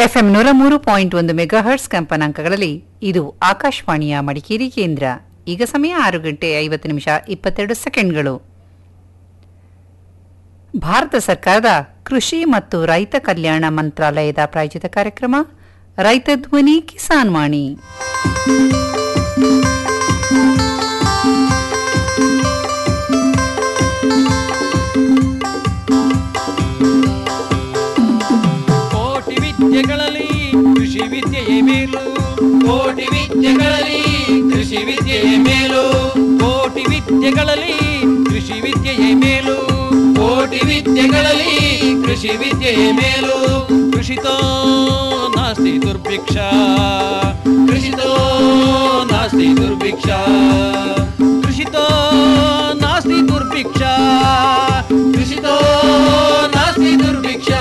FM ನೂರ ಮೂರು point ಒಂದು ಮೆಗಾಹರ್ಟ್ಸ್ ಕಂಪನಾಂಕಗಳಲ್ಲಿ ಇದು ಆಕಾಶವಾಣಿಯ ಮಡಿಕೇರಿ ಕೇಂದ್ರ ಈಗ ಸಮಯ ಆರು ಗಂಟೆ ಐವತ್ತು ನಿಮಿಷ ಇಪ್ಪತ್ತೆರಡು ಸೆಕೆಂಡ್ಗಳು ಭಾರತ ಸರ್ಕಾರದ ಕೃಷಿ ಮತ್ತು ರೈತ ಕಲ್ಯಾಣ ಮಂತ್ರಾಲಯದ ಪ್ರಾಯೋಜಿತ ಕಾರ್ಯಕ್ರಮ ರೈತ ಧ್ವನಿ ಕಿಸಾನ್ ವಾಣಿ ಕೋಟಿ ವಿದ್ಯೆಗಳಲ್ಲಿ ಕೃಷಿ ವಿದ್ಯೆಯೇ ಮೇಲು ಕೋಟಿ ವಿದ್ಯೆಗಳಲ್ಲಿ ಕೃಷಿ ವಿದ್ಯೆಯೇ ಮೇಲು ಕೋಟಿ ವಿದ್ಯೆಗಳಲ್ಲಿ ಕೃಷಿ ವಿದ್ಯೆಯೇ ಮೇಲು ಕೋಟಿ ವಿದ್ಯೆಗಳಲ್ಲಿ ಕೃಷಿ ವಿದ್ಯೆಯೇ ಮೇಲು ಕೃಷಿತೋ ನಾಸ್ತಿ ದುರ್ಭಿಕ್ಷ ಕೃಷಿತೋ ನಾಸ್ತಿ ದುರ್ಭಿಕ್ಷ ಕೃಷಿತೋ ನಾಸ್ತಿ ದುರ್ಭಿಕ್ಷ ಕೃಷಿತೋ ನಾಸ್ತಿ ದುರ್ಭಿಕ್ಷ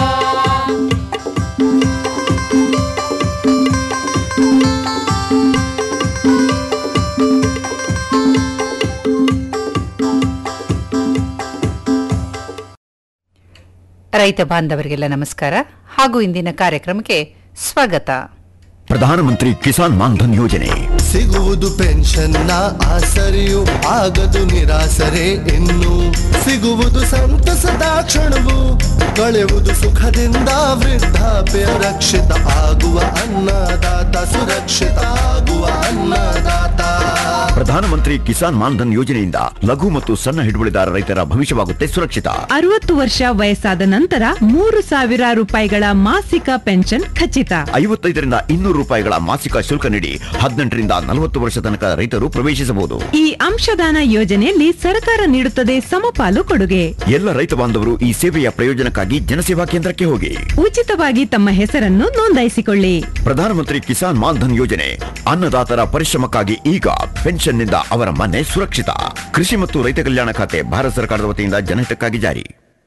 ರೈತ ಬಾಂಧವರಿಗೆಲ್ಲ ನಮಸ್ಕಾರ ಹಾಗೂ ಇಂದಿನ ಕಾರ್ಯಕ್ರಮಕ್ಕೆ ಸ್ವಾಗತ ಪ್ರಧಾನಮಂತ್ರಿ ಕಿಸಾನ್ ಮಾನ್ಧನ್ ಯೋಜನೆ ಸಿಗುವುದು ಪೆನ್ಷನ್ನ ಆಸರೆಯು ಆಗದು ನಿರಾಸರೆ ಇನ್ನು ಸಿಗುವುದು ಸಂತಸದ ಕ್ಷಣವು ಕಳೆಯುವುದು ಸುಖದಿಂದ ವೃದ್ಧಾಪ್ಯ ರಕ್ಷಿತ ಆಗುವ ಅನ್ನದಾತ ಸುರಕ್ಷಿತ ಆಗುವ ಅನ್ನದಾತ ಪ್ರಧಾನಮಂತ್ರಿ ಕಿಸಾನ್ ಮಾನ್ಧನ್ ಯೋಜನೆಯಿಂದ ಲಘು ಮತ್ತು ಸಣ್ಣ ಹಿಡುವಳಿದಾರ ರೈತರ ಭವಿಷ್ಯವಾಗುತ್ತೆ ಸುರಕ್ಷಿತ ಅರವತ್ತು ವರ್ಷ ವಯಸ್ಸಾದ ನಂತರ ಮೂರು ಸಾವಿರ ರೂಪಾಯಿಗಳ ಮಾಸಿಕ ಪೆನ್ಷನ್ ಖಚಿತ ಐವತ್ತೈದರಿಂದ ಇನ್ನೂರು ರೂಪಾಯಿಗಳ ಮಾಸಿಕ ಶುಲ್ಕ ನೀಡಿ ಹದಿನೆಂಟರಿಂದ ನಲವತ್ತು ವರ್ಷ ತನಕ ರೈತರು ಪ್ರವೇಶಿಸಬಹುದು ಈ ಅಂಶದಾನ ಯೋಜನೆಯಲ್ಲಿ ಸರ್ಕಾರ ನೀಡುತ್ತದೆ ಸಮಪಾಲು ಕೊಡುಗೆ ಎಲ್ಲ ರೈತ ಬಾಂಧವರು ಈ ಸೇವೆಯ ಪ್ರಯೋಜನಕ್ಕಾಗಿ ಜನಸೇವಾ ಕೇಂದ್ರಕ್ಕೆ ಹೋಗಿ ಉಚಿತವಾಗಿ ತಮ್ಮ ಹೆಸರನ್ನು ನೋಂದಾಯಿಸಿಕೊಳ್ಳಿ ಪ್ರಧಾನಮಂತ್ರಿ ಕಿಸಾನ್ ಮಾನ್ಧನ್ ಯೋಜನೆ ಅನ್ನದಾತರ ಪರಿಶ್ರಮಕ್ಕಾಗಿ ಈಗ ಪೆನ್ಷನ್ನಿಂದ ಅವರ ಮನೆ ಸುರಕ್ಷಿತ ಕೃಷಿ ಮತ್ತು ರೈತ ಕಲ್ಯಾಣ ಖಾತೆ ಭಾರತ ಸರ್ಕಾರದ ವತಿಯಿಂದ ಜನಹಿತಕ್ಕಾಗಿ ಜಾರಿ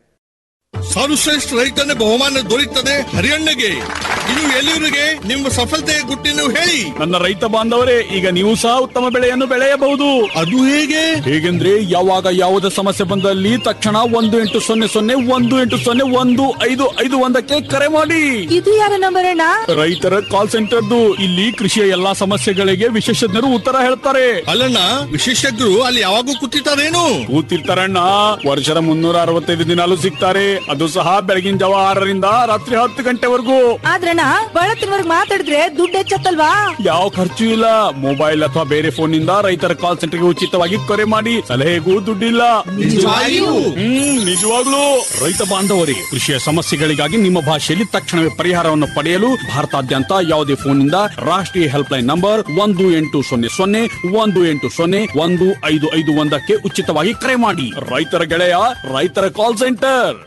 ಸರ್ವಶ್ರೇಷ್ಠ ರೈತನ ಬಹುಮಾನ ದೊರೆಯುತ್ತದೆ ಹರಿಯಣ್ಣಗೆ ಇನ್ನು ಎಲ್ಲಿವರಿಗೆ ನಿಮ್ಮ ಸಫಲತೆಯ ಗುಟ್ಟಿನ ಹೇಳಿ ನನ್ನ ರೈತ ಬಾಂಧವರೇ ಈಗ ನೀವು ಸಹ ಉತ್ತಮ ಬೆಳೆಯನ್ನು ಬೆಳೆಯಬಹುದು ಅದು ಹೇಗೆ ಹೇಗೆಂದ್ರೆ ಯಾವಾಗ ಯಾವುದೇ ಸಮಸ್ಯೆ ಬಂದಲ್ಲಿ ತಕ್ಷಣ ಒಂದು ಎಂಟು ಸೊನ್ನೆ ಸೊನ್ನೆ ಒಂದು ಎಂಟು ಸೊನ್ನೆ ಒಂದು ಐದು ಐದು ಒಂದಕ್ಕೆ ಕರೆ ಮಾಡಿ ಇದು ಯಾರ ನಂಬರ್ ಅಣ್ಣ ರೈತರ ಕಾಲ್ ಸೆಂಟರ್ದು ಇಲ್ಲಿ ಕೃಷಿಯ ಎಲ್ಲಾ ಸಮಸ್ಯೆಗಳಿಗೆ ವಿಶೇಷಜ್ಞರು ಉತ್ತರ ಹೇಳ್ತಾರೆ ಅಲ್ಲಣ್ಣ ವಿಶೇಷಜ್ಞರು ಅಲ್ಲಿ ಯಾವಾಗೂ ಕೂತಿರ್ತಾರೇನು ಕೂತಿರ್ತಾರಣ್ಣ ವರ್ಷದ ಮುನ್ನೂರ ಅರವತ್ತೈದು ದಿನಾಲು ಸಿಗ್ತಾರೆ ಅದು ಸಹ ಬೆಳಗಿನ ಜಾವ ಆರರಿಂದ ರಾತ್ರಿ ಹತ್ತು ಗಂಟೆವರೆಗೂ ಆದ್ರಣ್ಣ ಬಳತ್ತಿನವರ್ಗ್ ಮಾತಾಡಿದ್ರೆ ದುಡ್ಡು ಹೆಚ್ಚತ್ತಲ್ವಾ ಯಾವ ಖರ್ಚು ಇಲ್ಲ ಮೊಬೈಲ್ ಅಥವಾ ಬೇರೆ ಫೋನ್ ನಿಂದ ರೈತರ ಕಾಲ್ ಸೆಂಟರ್ಗೆ ಉಚಿತವಾಗಿ ಕರೆ ಮಾಡಿ ಸಲಹೆಗೂ ದುಡ್ಡಿಲ್ಲ ನಿಜವಾಗಿಯೂ? ಹ್ಮ್ ನಿಜವಾಗ್ಲೂ ರೈತ ಬಾಂಧವರಿಗೆ ಕೃಷಿಯ ಸಮಸ್ಯೆಗಳಿಗಾಗಿ ನಿಮ್ಮ ಭಾಷೆಯಲ್ಲಿ ತಕ್ಷಣವೇ ಪರಿಹಾರವನ್ನು ಪಡೆಯಲು ಭಾರತಾದ್ಯಂತ ಯಾವುದೇ ಫೋನ್ ನಿಂದ ರಾಷ್ಟ್ರೀಯ ಹೆಲ್ಪ್ ಲೈನ್ ನಂಬರ್ ಒಂದು ಎಂಟು ಸೊನ್ನೆ ಸೊನ್ನೆ ಒಂದು ಎಂಟು ಸೊನ್ನೆ ಒಂದು ಐದು ಐದು ಒಂದಕ್ಕೆ ಉಚಿತವಾಗಿ ಕರೆ ಮಾಡಿ ರೈತರ ಗೆಳೆಯ ರೈತರ ಕಾಲ್ ಸೆಂಟರ್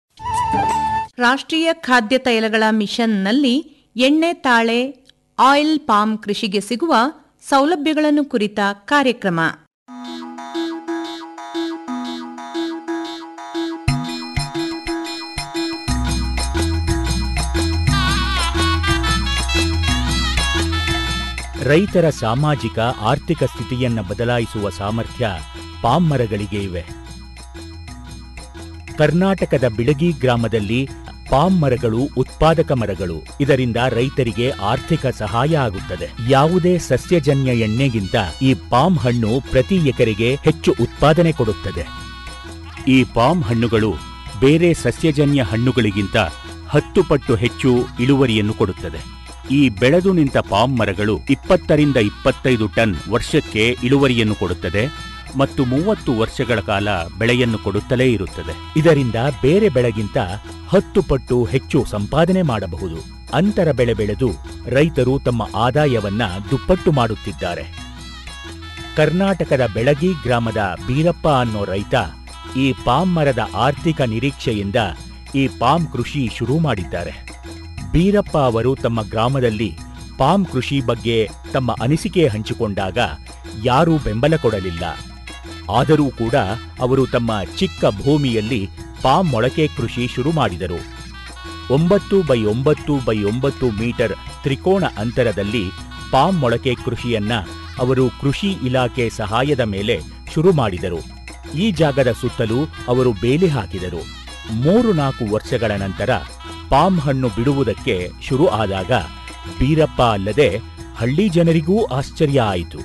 ರಾಷ್ಟ್ರೀಯ ಖಾದ್ಯ ತೈಲಗಳ ಮಿಷನ್ನಲ್ಲಿ ಎಣ್ಣೆ ತಾಳೆ ಆಯಿಲ್ ಪಾಮ್ ಕೃಷಿಗೆ ಸಿಗುವ ಸೌಲಭ್ಯಗಳನ್ನು ಕುರಿತ ಕಾರ್ಯಕ್ರಮ ರೈತರ ಸಾಮಾಜಿಕ ಆರ್ಥಿಕ ಸ್ಥಿತಿಯನ್ನ ಬದಲಾಯಿಸುವ ಸಾಮರ್ಥ್ಯ ಪಾಮ್ ಮರಗಳಿಗೆ ಇವೆ ಕರ್ನಾಟಕದ ಬಿಳಗಿ ಗ್ರಾಮದಲ್ಲಿ ಪಾಮ್ ಮರಗಳು ಉತ್ಪಾದಕ ಮರಗಳು ಇದರಿಂದ ರೈತರಿಗೆ ಆರ್ಥಿಕ ಸಹಾಯ ಆಗುತ್ತದೆ ಯಾವುದೇ ಸಸ್ಯಜನ್ಯ ಎಣ್ಣೆಗಿಂತ ಈ ಪಾಮ್ ಹಣ್ಣು ಪ್ರತಿ ಎಕರೆಗೆ ಹೆಚ್ಚು ಉತ್ಪಾದನೆ ಕೊಡುತ್ತದೆ ಈ ಪಾಮ್ ಹಣ್ಣುಗಳು ಬೇರೆ ಸಸ್ಯಜನ್ಯ ಹಣ್ಣುಗಳಿಗಿಂತ ಹತ್ತು ಪಟ್ಟು ಹೆಚ್ಚು ಇಳುವರಿಯನ್ನು ಕೊಡುತ್ತದೆ ಈ ಬೆಳೆದು ನಿಂತ ಪಾಮ್ ಮರಗಳು ಇಪ್ಪತ್ತರಿಂದ ಇಪ್ಪತ್ತೈದು ಟನ್ ವರ್ಷಕ್ಕೆ ಇಳುವರಿಯನ್ನು ಕೊಡುತ್ತದೆ ಮತ್ತು ಮೂವತ್ತು ವರ್ಷಗಳ ಕಾಲ ಬೆಳೆಯನ್ನು ಕೊಡುತ್ತಲೇ ಇರುತ್ತದೆ ಇದರಿಂದ ಬೇರೆ ಬೆಳೆಗಿಂತ ಹತ್ತು ಪಟ್ಟು ಹೆಚ್ಚು ಸಂಪಾದನೆ ಮಾಡಬಹುದು ಅಂತರ ಬೆಳೆ ಬೆಳೆದು ರೈತರು ತಮ್ಮ ಆದಾಯವನ್ನ ದುಪ್ಪಟ್ಟು ಮಾಡುತ್ತಿದ್ದಾರೆ ಕರ್ನಾಟಕದ ಬೆಳಗಿ ಗ್ರಾಮದ ಬೀರಪ್ಪ ಅನ್ನೋ ರೈತ ಈ ಪಾಮ್ ಮರದ ಆರ್ಥಿಕ ನಿರೀಕ್ಷೆಯಿಂದ ಈ ಪಾಮ್ ಕೃಷಿ ಶುರು ಮಾಡಿದ್ದಾರೆ ಬೀರಪ್ಪ ಅವರು ತಮ್ಮ ಗ್ರಾಮದಲ್ಲಿ ಪಾಮ್ ಕೃಷಿ ಬಗ್ಗೆ ತಮ್ಮ ಅನಿಸಿಕೆ ಹಂಚಿಕೊಂಡಾಗ ಯಾರೂ ಬೆಂಬಲ ಕೊಡಲಿಲ್ಲ ಆದರೂ ಕೂಡ ಅವರು ತಮ್ಮ ಚಿಕ್ಕ ಭೂಮಿಯಲ್ಲಿ ಪಾಮ್ ಮೊಳಕೆ ಕೃಷಿ ಶುರು ಮಾಡಿದರು ಒಂಬತ್ತು ಬೈ ಒಂಬತ್ತು ಬೈ ಒಂಬತ್ತು ಮೀಟರ್ ತ್ರಿಕೋಣ ಅಂತರದಲ್ಲಿ ಪಾಮ್ ಮೊಳಕೆ ಕೃಷಿಯನ್ನ ಅವರು ಕೃಷಿ ಇಲಾಖೆ ಸಹಾಯದ ಮೇಲೆ ಶುರು ಮಾಡಿದರು ಈ ಜಾಗದ ಸುತ್ತಲೂ ಅವರು ಬೇಲಿ ಹಾಕಿದರು ಮೂರು ನಾಲ್ಕು ವರ್ಷಗಳ ನಂತರ ಪಾಮ್ ಹಣ್ಣು ಬಿಡುವುದಕ್ಕೆ ಶುರು ಆದಾಗ ಬೀರಪ್ಪ ಅಲ್ಲದೆ ಹಳ್ಳಿ ಜನರಿಗೂ ಆಶ್ಚರ್ಯ ಆಯಿತು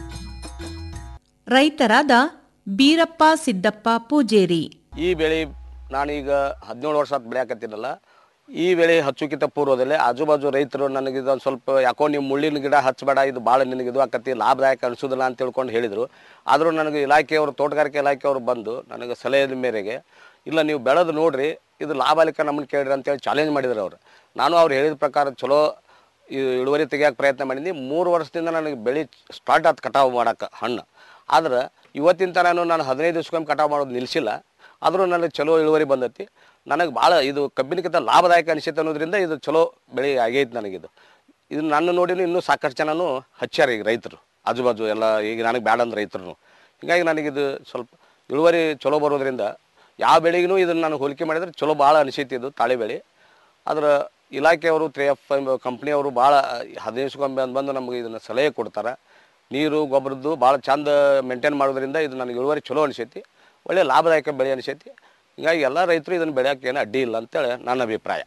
ರೈತರಾದ ಬೀರಪ್ಪ ಸಿದ್ದಪ್ಪ ಪೂಜೇರಿ ಈ ಬೆಳೆ ನಾನೀಗ ಹದಿನೇಳು ವರ್ಷ ಆತ್ ಬೆಳೆಯಕತ್ತೀನಲ್ಲ ಈ ಬೆಳೆ ಹಚ್ಚುಕಿತ ಪೂರ್ವದಲ್ಲೇ ಆಜು ಬಾಜು ರೈತರು ನನಗೆ ಇದೊಂದು ಸ್ವಲ್ಪ ಯಾಕೋ ನೀವು ಮುಳ್ಳಿನ ಗಿಡ ಹಚ್ಚಬೇಡ ಇದು ಭಾಳ ನಿನಗೆ ಇದು ಆಕತಿ ಲಾಭದಾಯಕ ಅನಿಸೋದಿಲ್ಲ ಅಂತ ತಿಳ್ಕೊಂಡು ಹೇಳಿದರು ಆದರೂ ನನಗೆ ಇಲಾಖೆಯವರು ತೋಟಗಾರಿಕೆ ಇಲಾಖೆಯವರು ಬಂದು ನನಗೆ ಸಲಹೆಯ ಮೇರೆಗೆ ಇಲ್ಲ ನೀವು ಬೆಳೆದು ನೋಡ್ರಿ ಇದು ಲಾಭಾಲಿಕ ನಮ್ಮನ್ನು ಕೇಳ್ರಿ ಅಂತೇಳಿ ಚಾಲೆಂಜ್ ಮಾಡಿದ್ರು ಅವರು ನಾನು ಅವ್ರು ಹೇಳಿದ ಪ್ರಕಾರ ಚಲೋ ಈ ಇಳುವರಿ ತೆಗಿಯೋಕೆ ಪ್ರಯತ್ನ ಮಾಡಿದ್ನಿ ಮೂರು ವರ್ಷದಿಂದ ನನಗೆ ಬೆಳೆ ಸ್ಟಾರ್ಟ್ ಆಯ್ತು ಕಟಾವು ಮಾಡೋಕೆ ಹಣ್ಣು ಆದ್ರೆ ಇವತ್ತಿನ ತನಕ ನಾನು ಹದಿನೈದು ದಿವ್ಸಕ್ಕೊಮ್ಮೆ ಕಟಾವು ಮಾಡೋದು ನಿಲ್ಲಿಸಿಲ್ಲ ಆದರೂ ನನಗೆ ಚಲೋ ಇಳುವರಿ ಬಂದೈತಿ ನನಗೆ ಭಾಳ ಇದು ಕಬ್ಬಿನಕ್ಕಿಂತ ಲಾಭದಾಯಕ ಅನಿಸುತ್ತೆ ಅನ್ನೋದ್ರಿಂದ ಇದು ಚಲೋ ಬೆಳೆ ಆಗೈತೆ ನನಗಿದು ಇದು ನನ್ನ ನೋಡಿನೂ ಇನ್ನೂ ಸಾಕಷ್ಟು ಜನನೂ ಹಚ್ಚಾರ ಈಗ ರೈತರು ಆಜು ಬಾಜು ಎಲ್ಲ ಈಗ ನನಗೆ ಬ್ಯಾಡ ಅಂದ್ರೆ ರೈತರು ಹೀಗಾಗಿ ನನಗಿದು ಸ್ವಲ್ಪ ಇಳುವರಿ ಚಲೋ ಬರೋದ್ರಿಂದ ಯಾವ ಬೆಳೆಗೂ ಇದನ್ನು ನಾನು ಹೋಲಿಕೆ ಮಾಡಿದ್ರೆ ಚಲೋ ಭಾಳ ಅನಿಸೈತಿ ಇದು ತಾಳಿ ಬೆಳೆ ಆದ್ರೆ ಇಲಾಖೆಯವರು ತ್ರೀ ಎಫ್ ಕಂಪ್ನಿಯವರು ಭಾಳ ಹದಿನೈದು ಕೊಂಬೆ ಅಂತ ಬಂದು ನಮಗೆ ಇದನ್ನು ಸಲಹೆ ಕೊಡ್ತಾರೆ ನೀರು ಗೊಬ್ಬರದ್ದು ಭಾಳ ಚಂದ ಮೇಂಟೈನ್ ಮಾಡೋದ್ರಿಂದ ಇದು ನನಗೆ ಇಳುವರಿ ಚಲೋ ಅನಿಸೈತಿ ಒಳ್ಳೆ ಲಾಭದಾಯಕ ಬೆಳೆ ಅನಿಸೈತಿ ಹೀಗಾಗಿ ಎಲ್ಲ ರೈತರು ಇದನ್ನು ಬೆಳೆಯೋಕೆ ಏನು ಅಡ್ಡಿ ಇಲ್ಲ ಅಂತೇಳಿ ನನ್ನ ಅಭಿಪ್ರಾಯ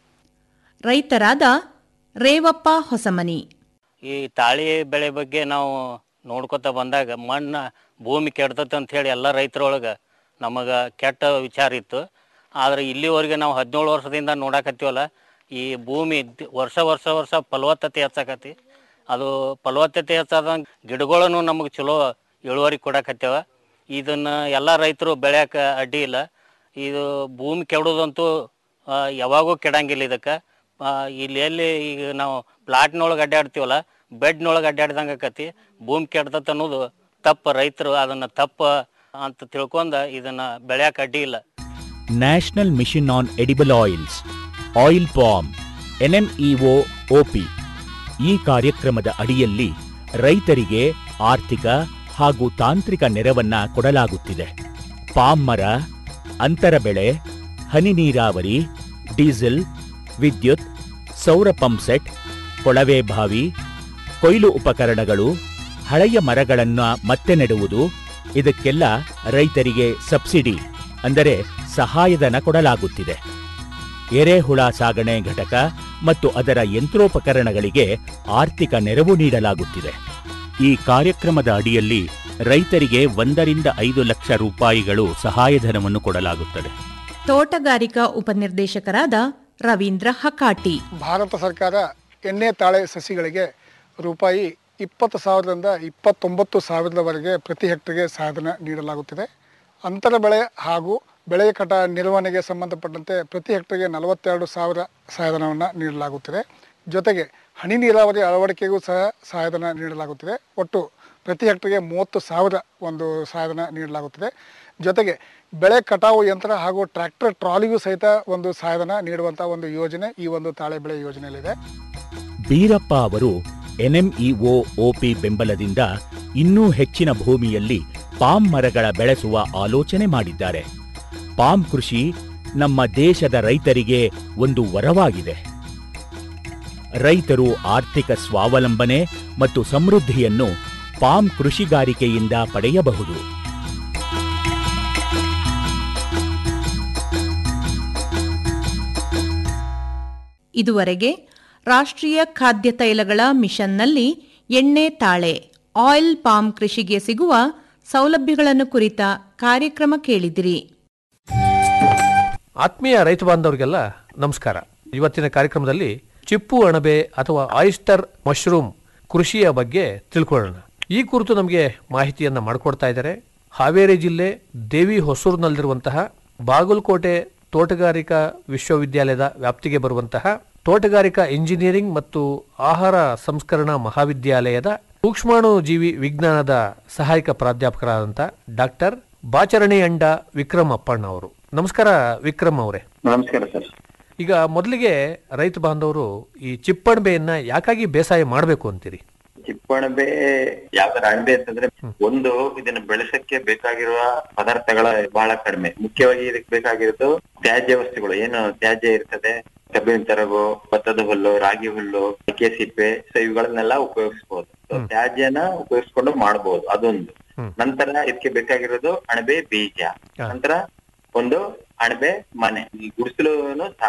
ರೈತರಾದ ರೇವಪ್ಪ ಹೊಸಮನಿ ಈ ತಾಳಿ ಬೆಳೆ ಬಗ್ಗೆ ನಾವು ನೋಡ್ಕೊತ ಬಂದಾಗ ಮಣ್ಣು ಭೂಮಿ ಕೆಡ್ತೈತೆ ಅಂತ ಹೇಳಿ ಎಲ್ಲ ರೈತರೊಳಗೆ ನಮಗೆ ಕೆಟ್ಟ ವಿಚಾರ ಇತ್ತು ಆದರೆ ಇಲ್ಲಿವರೆಗೆ ನಾವು ಹದಿನೇಳು ವರ್ಷದಿಂದ ನೋಡಾಕತ್ತೀವಲ್ಲ ಈ ಭೂಮಿ ದ್- ವರ್ಷ ವರ್ಷ ವರ್ಷ ಫಲವತ್ತತೆ ಹೆಚ್ಚಾಕತಿ ಅದು ಫಲವತ್ತತೆ ಹೆಚ್ಚಾದಂಗೆ ಗಿಡಗಳನ್ನು ನಮಗೆ ಚಲೋ ಇಳುವರಿ ಕೊಡಾಕತ್ಯಾವ ಇದನ್ನು ಎಲ್ಲ ರೈತರು ಬೆಳೆಯೋಕೆ ಅಡ್ಡಿ ಇಲ್ಲ ಇದು ಭೂಮಿ ಕೆಡೋದಂತೂ ಆ, ಯಾವಾಗೂ ಕೆಡಂಗಿಲ್ಲ ಇದಕ್ಕೆ ಇಲ್ಲಿ ಎಲ್ಲಿ ಈಗ ನಾವು ಪ್ಲಾಟ್ನೊಳಗೆ ಅಡ್ಡಾಡ್ತೀವಲ್ಲ ಬೆಡ್ನೊಳಗೆ ಅಡ್ಡಾಡ್ದಂಗೆ ಆಕತಿ ಭೂಮಿ ಕೆಡ್ತತ್ ಅನ್ನೋದು ತಪ್ಪು ರೈತರು ಅದನ್ನು ತಪ್ಪು ಅಂತ ತಿಳ್ಕೊಂಡು ಇದನ್ನು ಬೆಳೆಯೋಕೆ ಅಡ್ಡಿ ಇಲ್ಲ national mission on edible oils oil palm NMEO OP ಈ ಕಾರ್ಯಕ್ರಮದ ಅಡಿಯಲ್ಲಿ ರೈತರಿಗೆ ಆರ್ಥಿಕ ಹಾಗೂ ತಾಂತ್ರಿಕ ನೆರವನ್ನ ಕೊಡಲಾಗುತ್ತಿದೆ ಪಾಮ್ ಮರ ಅಂತರ ಬೆಳೆ ಹನಿ ನೀರಾವರಿ ಡೀಸೆಲ್ ವಿದ್ಯುತ್ ಸೌರ ಪಂಪ್ಸೆಟ್ ಕೊಳವೆ ಬಾವಿ ಕೊಯ್ಲು ಉಪಕರಣಗಳು ಹಳೆಯ ಮರಗಳನ್ನು ಮತ್ತೆ ನೆಡುವುದು ಇದಕ್ಕೆಲ್ಲ ರೈತರಿಗೆ ಸಬ್ಸಿಡಿ ಅಂದರೆ ಸಹಾಯಧನ ಕೊಡಲಾಗುತ್ತಿದೆ ಎರೆಹುಳ ಸಾಗಣೆ ಘಟಕ ಮತ್ತು ಅದರ ಯಂತ್ರೋಪಕರಣಗಳಿಗೆ ಆರ್ಥಿಕ ನೆರವು ನೀಡಲಾಗುತ್ತಿದೆ ಈ ಕಾರ್ಯಕ್ರಮದ ಅಡಿಯಲ್ಲಿ ರೈತರಿಗೆ ಒಂದರಿಂದ ಐದು ಲಕ್ಷ ರೂಪಾಯಿಗಳು ಸಹಾಯಧನವನ್ನು ಕೊಡಲಾಗುತ್ತದೆ ತೋಟಗಾರಿಕಾ ಉಪನಿರ್ದೇಶಕರಾದ ರವೀಂದ್ರ ಹಕಾಟಿ ಭಾರತ ಸರ್ಕಾರ ಎಣ್ಣೆ ತಾಳೆ ಸಸಿಗಳಿಗೆ ರೂಪಾಯಿ ಇಪ್ಪತ್ತು ಸಾವಿರದಿಂದ ಇಪ್ಪತ್ತೊಂಬತ್ತು ಸಾವಿರದವರೆಗೆ ಪ್ರತಿ ಹೆಕ್ಟರ್ಗೆ ಸಹಾಯಧನ ನೀಡಲಾಗುತ್ತಿದೆ ಅಂತರ ಬೆಳೆ ಹಾಗೂ ಬೆಳೆ ಕಟ ನಿರ್ವಹಣೆಗೆ ಸಂಬಂಧಪಟ್ಟಂತೆ ಪ್ರತಿ ಹೆಕ್ಟರ್ಗೆ ನಲವತ್ತೆರಡು ಸಾವಿರ ಸಹಾಯಧನವನ್ನು ನೀಡಲಾಗುತ್ತಿದೆ ಜೊತೆಗೆ ಹನಿ ನೀರಾವರಿ ಅಳವಡಿಕೆಗೂ ಸಹ ಸಹಾಯಧನ ನೀಡಲಾಗುತ್ತಿದೆ ಒಟ್ಟು ಪ್ರತಿ ಹೆಕ್ಟರ್ಗೆ ಮೂವತ್ತು ಸಾವಿರ ಒಂದು ಸಹಾಯಧನ ನೀಡಲಾಗುತ್ತಿದೆ ಜೊತೆಗೆ ಬೆಳೆ ಕಟಾವು ಯಂತ್ರ ಹಾಗೂ ಟ್ರ್ಯಾಕ್ಟರ್ ಟ್ರಾಲಿಗೂ ಸಹಿತ ಒಂದು ಸಹಾಯಧನ ನೀಡುವಂಥ ಒಂದು ಯೋಜನೆ ಈ ಒಂದು ತಾಳೆ ಬೆಳೆ ಯೋಜನೆಯಲ್ಲಿದೆ ಬೀರಪ್ಪ ಅವರು ಎನ್ಎಂಇಒ ಒಪಿ ಬೆಂಬಲದಿಂದ ಇನ್ನೂ ಹೆಚ್ಚಿನ ಭೂಮಿಯಲ್ಲಿ ಪಾಮ್ ಮರಗಳ ಬೆಳೆಸುವ ಆಲೋಚನೆ ಮಾಡಿದ್ದಾರೆ ಪಾಮ್ ಕೃಷಿ ನಮ್ಮ ದೇಶದ ರೈತರಿಗೆ ಒಂದು ವರವಾಗಿದೆ ರೈತರು ಆರ್ಥಿಕ ಸ್ವಾವಲಂಬನೆ ಮತ್ತು ಸಮೃದ್ಧಿಯನ್ನು ಪಾಮ್ ಕೃಷಿಗಾರಿಕೆಯಿಂದ ಪಡೆಯಬಹುದು ಇದುವರೆಗೆ ರಾಷ್ಟ್ರೀಯ ಖಾದ್ಯ ತೈಲಗಳ ಮಿಷನ್ನಲ್ಲಿ ಎಣ್ಣೆ ತಾಳೆ ಆಯಿಲ್ ಪಾಮ್ ಕೃಷಿಗೆ ಸಿಗುವ ಸೌಲಭ್ಯಗಳನ್ನು ಕುರಿತ ಕಾರ್ಯಕ್ರಮ ಕೇಳಿದಿರಿ ಆತ್ಮೀಯ ರೈತ ಬಾಂಧವರಿಗೆಲ್ಲ ನಮಸ್ಕಾರ ಇವತ್ತಿನ ಕಾರ್ಯಕ್ರಮದಲ್ಲಿ ಚಿಪ್ಪು ಅಣಬೆ ಅಥವಾ ಆಯಿಸ್ಟರ್ ಮಶ್ರೂಮ್ ಕೃಷಿಯ ಬಗ್ಗೆ ತಿಳ್ಕೊಳ್ಳೋಣ ಈ ಕುರಿತು ನಮಗೆ ಮಾಹಿತಿಯನ್ನ ಮಾಡಿಕೊಡ್ತಾ ಇದ್ದಾರೆ ಹಾವೇರಿ ಜಿಲ್ಲೆ ದೇವಿ ಹೊಸೂರಿನಲ್ಲಿರುವಂತಹ ಬಾಗಲಕೋಟೆ ತೋಟಗಾರಿಕಾ ವಿಶ್ವವಿದ್ಯಾಲಯದ ವ್ಯಾಪ್ತಿಗೆ ಬರುವಂತಹ ತೋಟಗಾರಿಕಾ ಇಂಜಿನಿಯರಿಂಗ್ ಮತ್ತು ಆಹಾರ ಸಂಸ್ಕರಣಾ ಮಹಾವಿದ್ಯಾಲಯದ ಸೂಕ್ಷ್ಮಾಣು ಜೀವಿ ವಿಜ್ಞಾನದ ಸಹಾಯಕ ಪ್ರಾಧ್ಯಾಪಕರಾದಂಥ ಡಾಕ್ಟರ್ ಬಾಚರಣಿ ಅಂಡ ವಿಕ್ರಮ್ ಅಪ್ಪಣ್ಣ ಅವರು ನಮಸ್ಕಾರ ವಿಕ್ರಮ್ ಅವರೇ ನಮಸ್ಕಾರ ಸರ್ ಈಗ ಮೊದಲಿಗೆ ರೈತ ಬಾಂಧವರು ಈ ಚಿಪ್ಪಣಬೆಯನ್ನ ಯಾಕಾಗಿ ಬೇಸಾಯ ಮಾಡಬೇಕು ಅಂತೀರಿ ಚಿಪ್ಪಣಬೆ ಯಾವ ತರ ಅಣಬೆ ಅಂತಂದ್ರೆ ಒಂದು ಇದನ್ನ ಬೆಳೆಸಕ್ಕೆ ಬೇಕಾಗಿರುವ ಪದಾರ್ಥಗಳ ಬಹಳ ಕಡಿಮೆ ಮುಖ್ಯವಾಗಿ ಇದಕ್ಕೆ ಬೇಕಾಗಿರೋದು ತ್ಯಾಜ್ಯ ವಸ್ತುಗಳು ಏನು ತ್ಯಾಜ್ಯ ಇರ್ತದೆ ಕಬ್ಬಿನ ತರಗು ಭತ್ತದ ಹುಲ್ಲು ರಾಗಿ ಹುಲ್ಲು ಅಡಿಕೆ ಸಿಪ್ಪೆ ಸೊ ಇವುಗಳನ್ನೆಲ್ಲ ಉಪಯೋಗಿಸಬಹುದು ತ್ಯಾಜ್ಯನ ಉಪಯೋಗಿಸ್ಕೊಂಡು ಮಾಡಬಹುದು ಅದೊಂದು ನಂತರ ಇದಕ್ಕೆ ಬೇಕಾಗಿರೋದು ಅಣಬೆ ಬೀಜ ನಂತರ ಒಂದು ಅಣಬೆ ಮನೆ ಈ ಗುಡಿಸಲು ಸಾಕು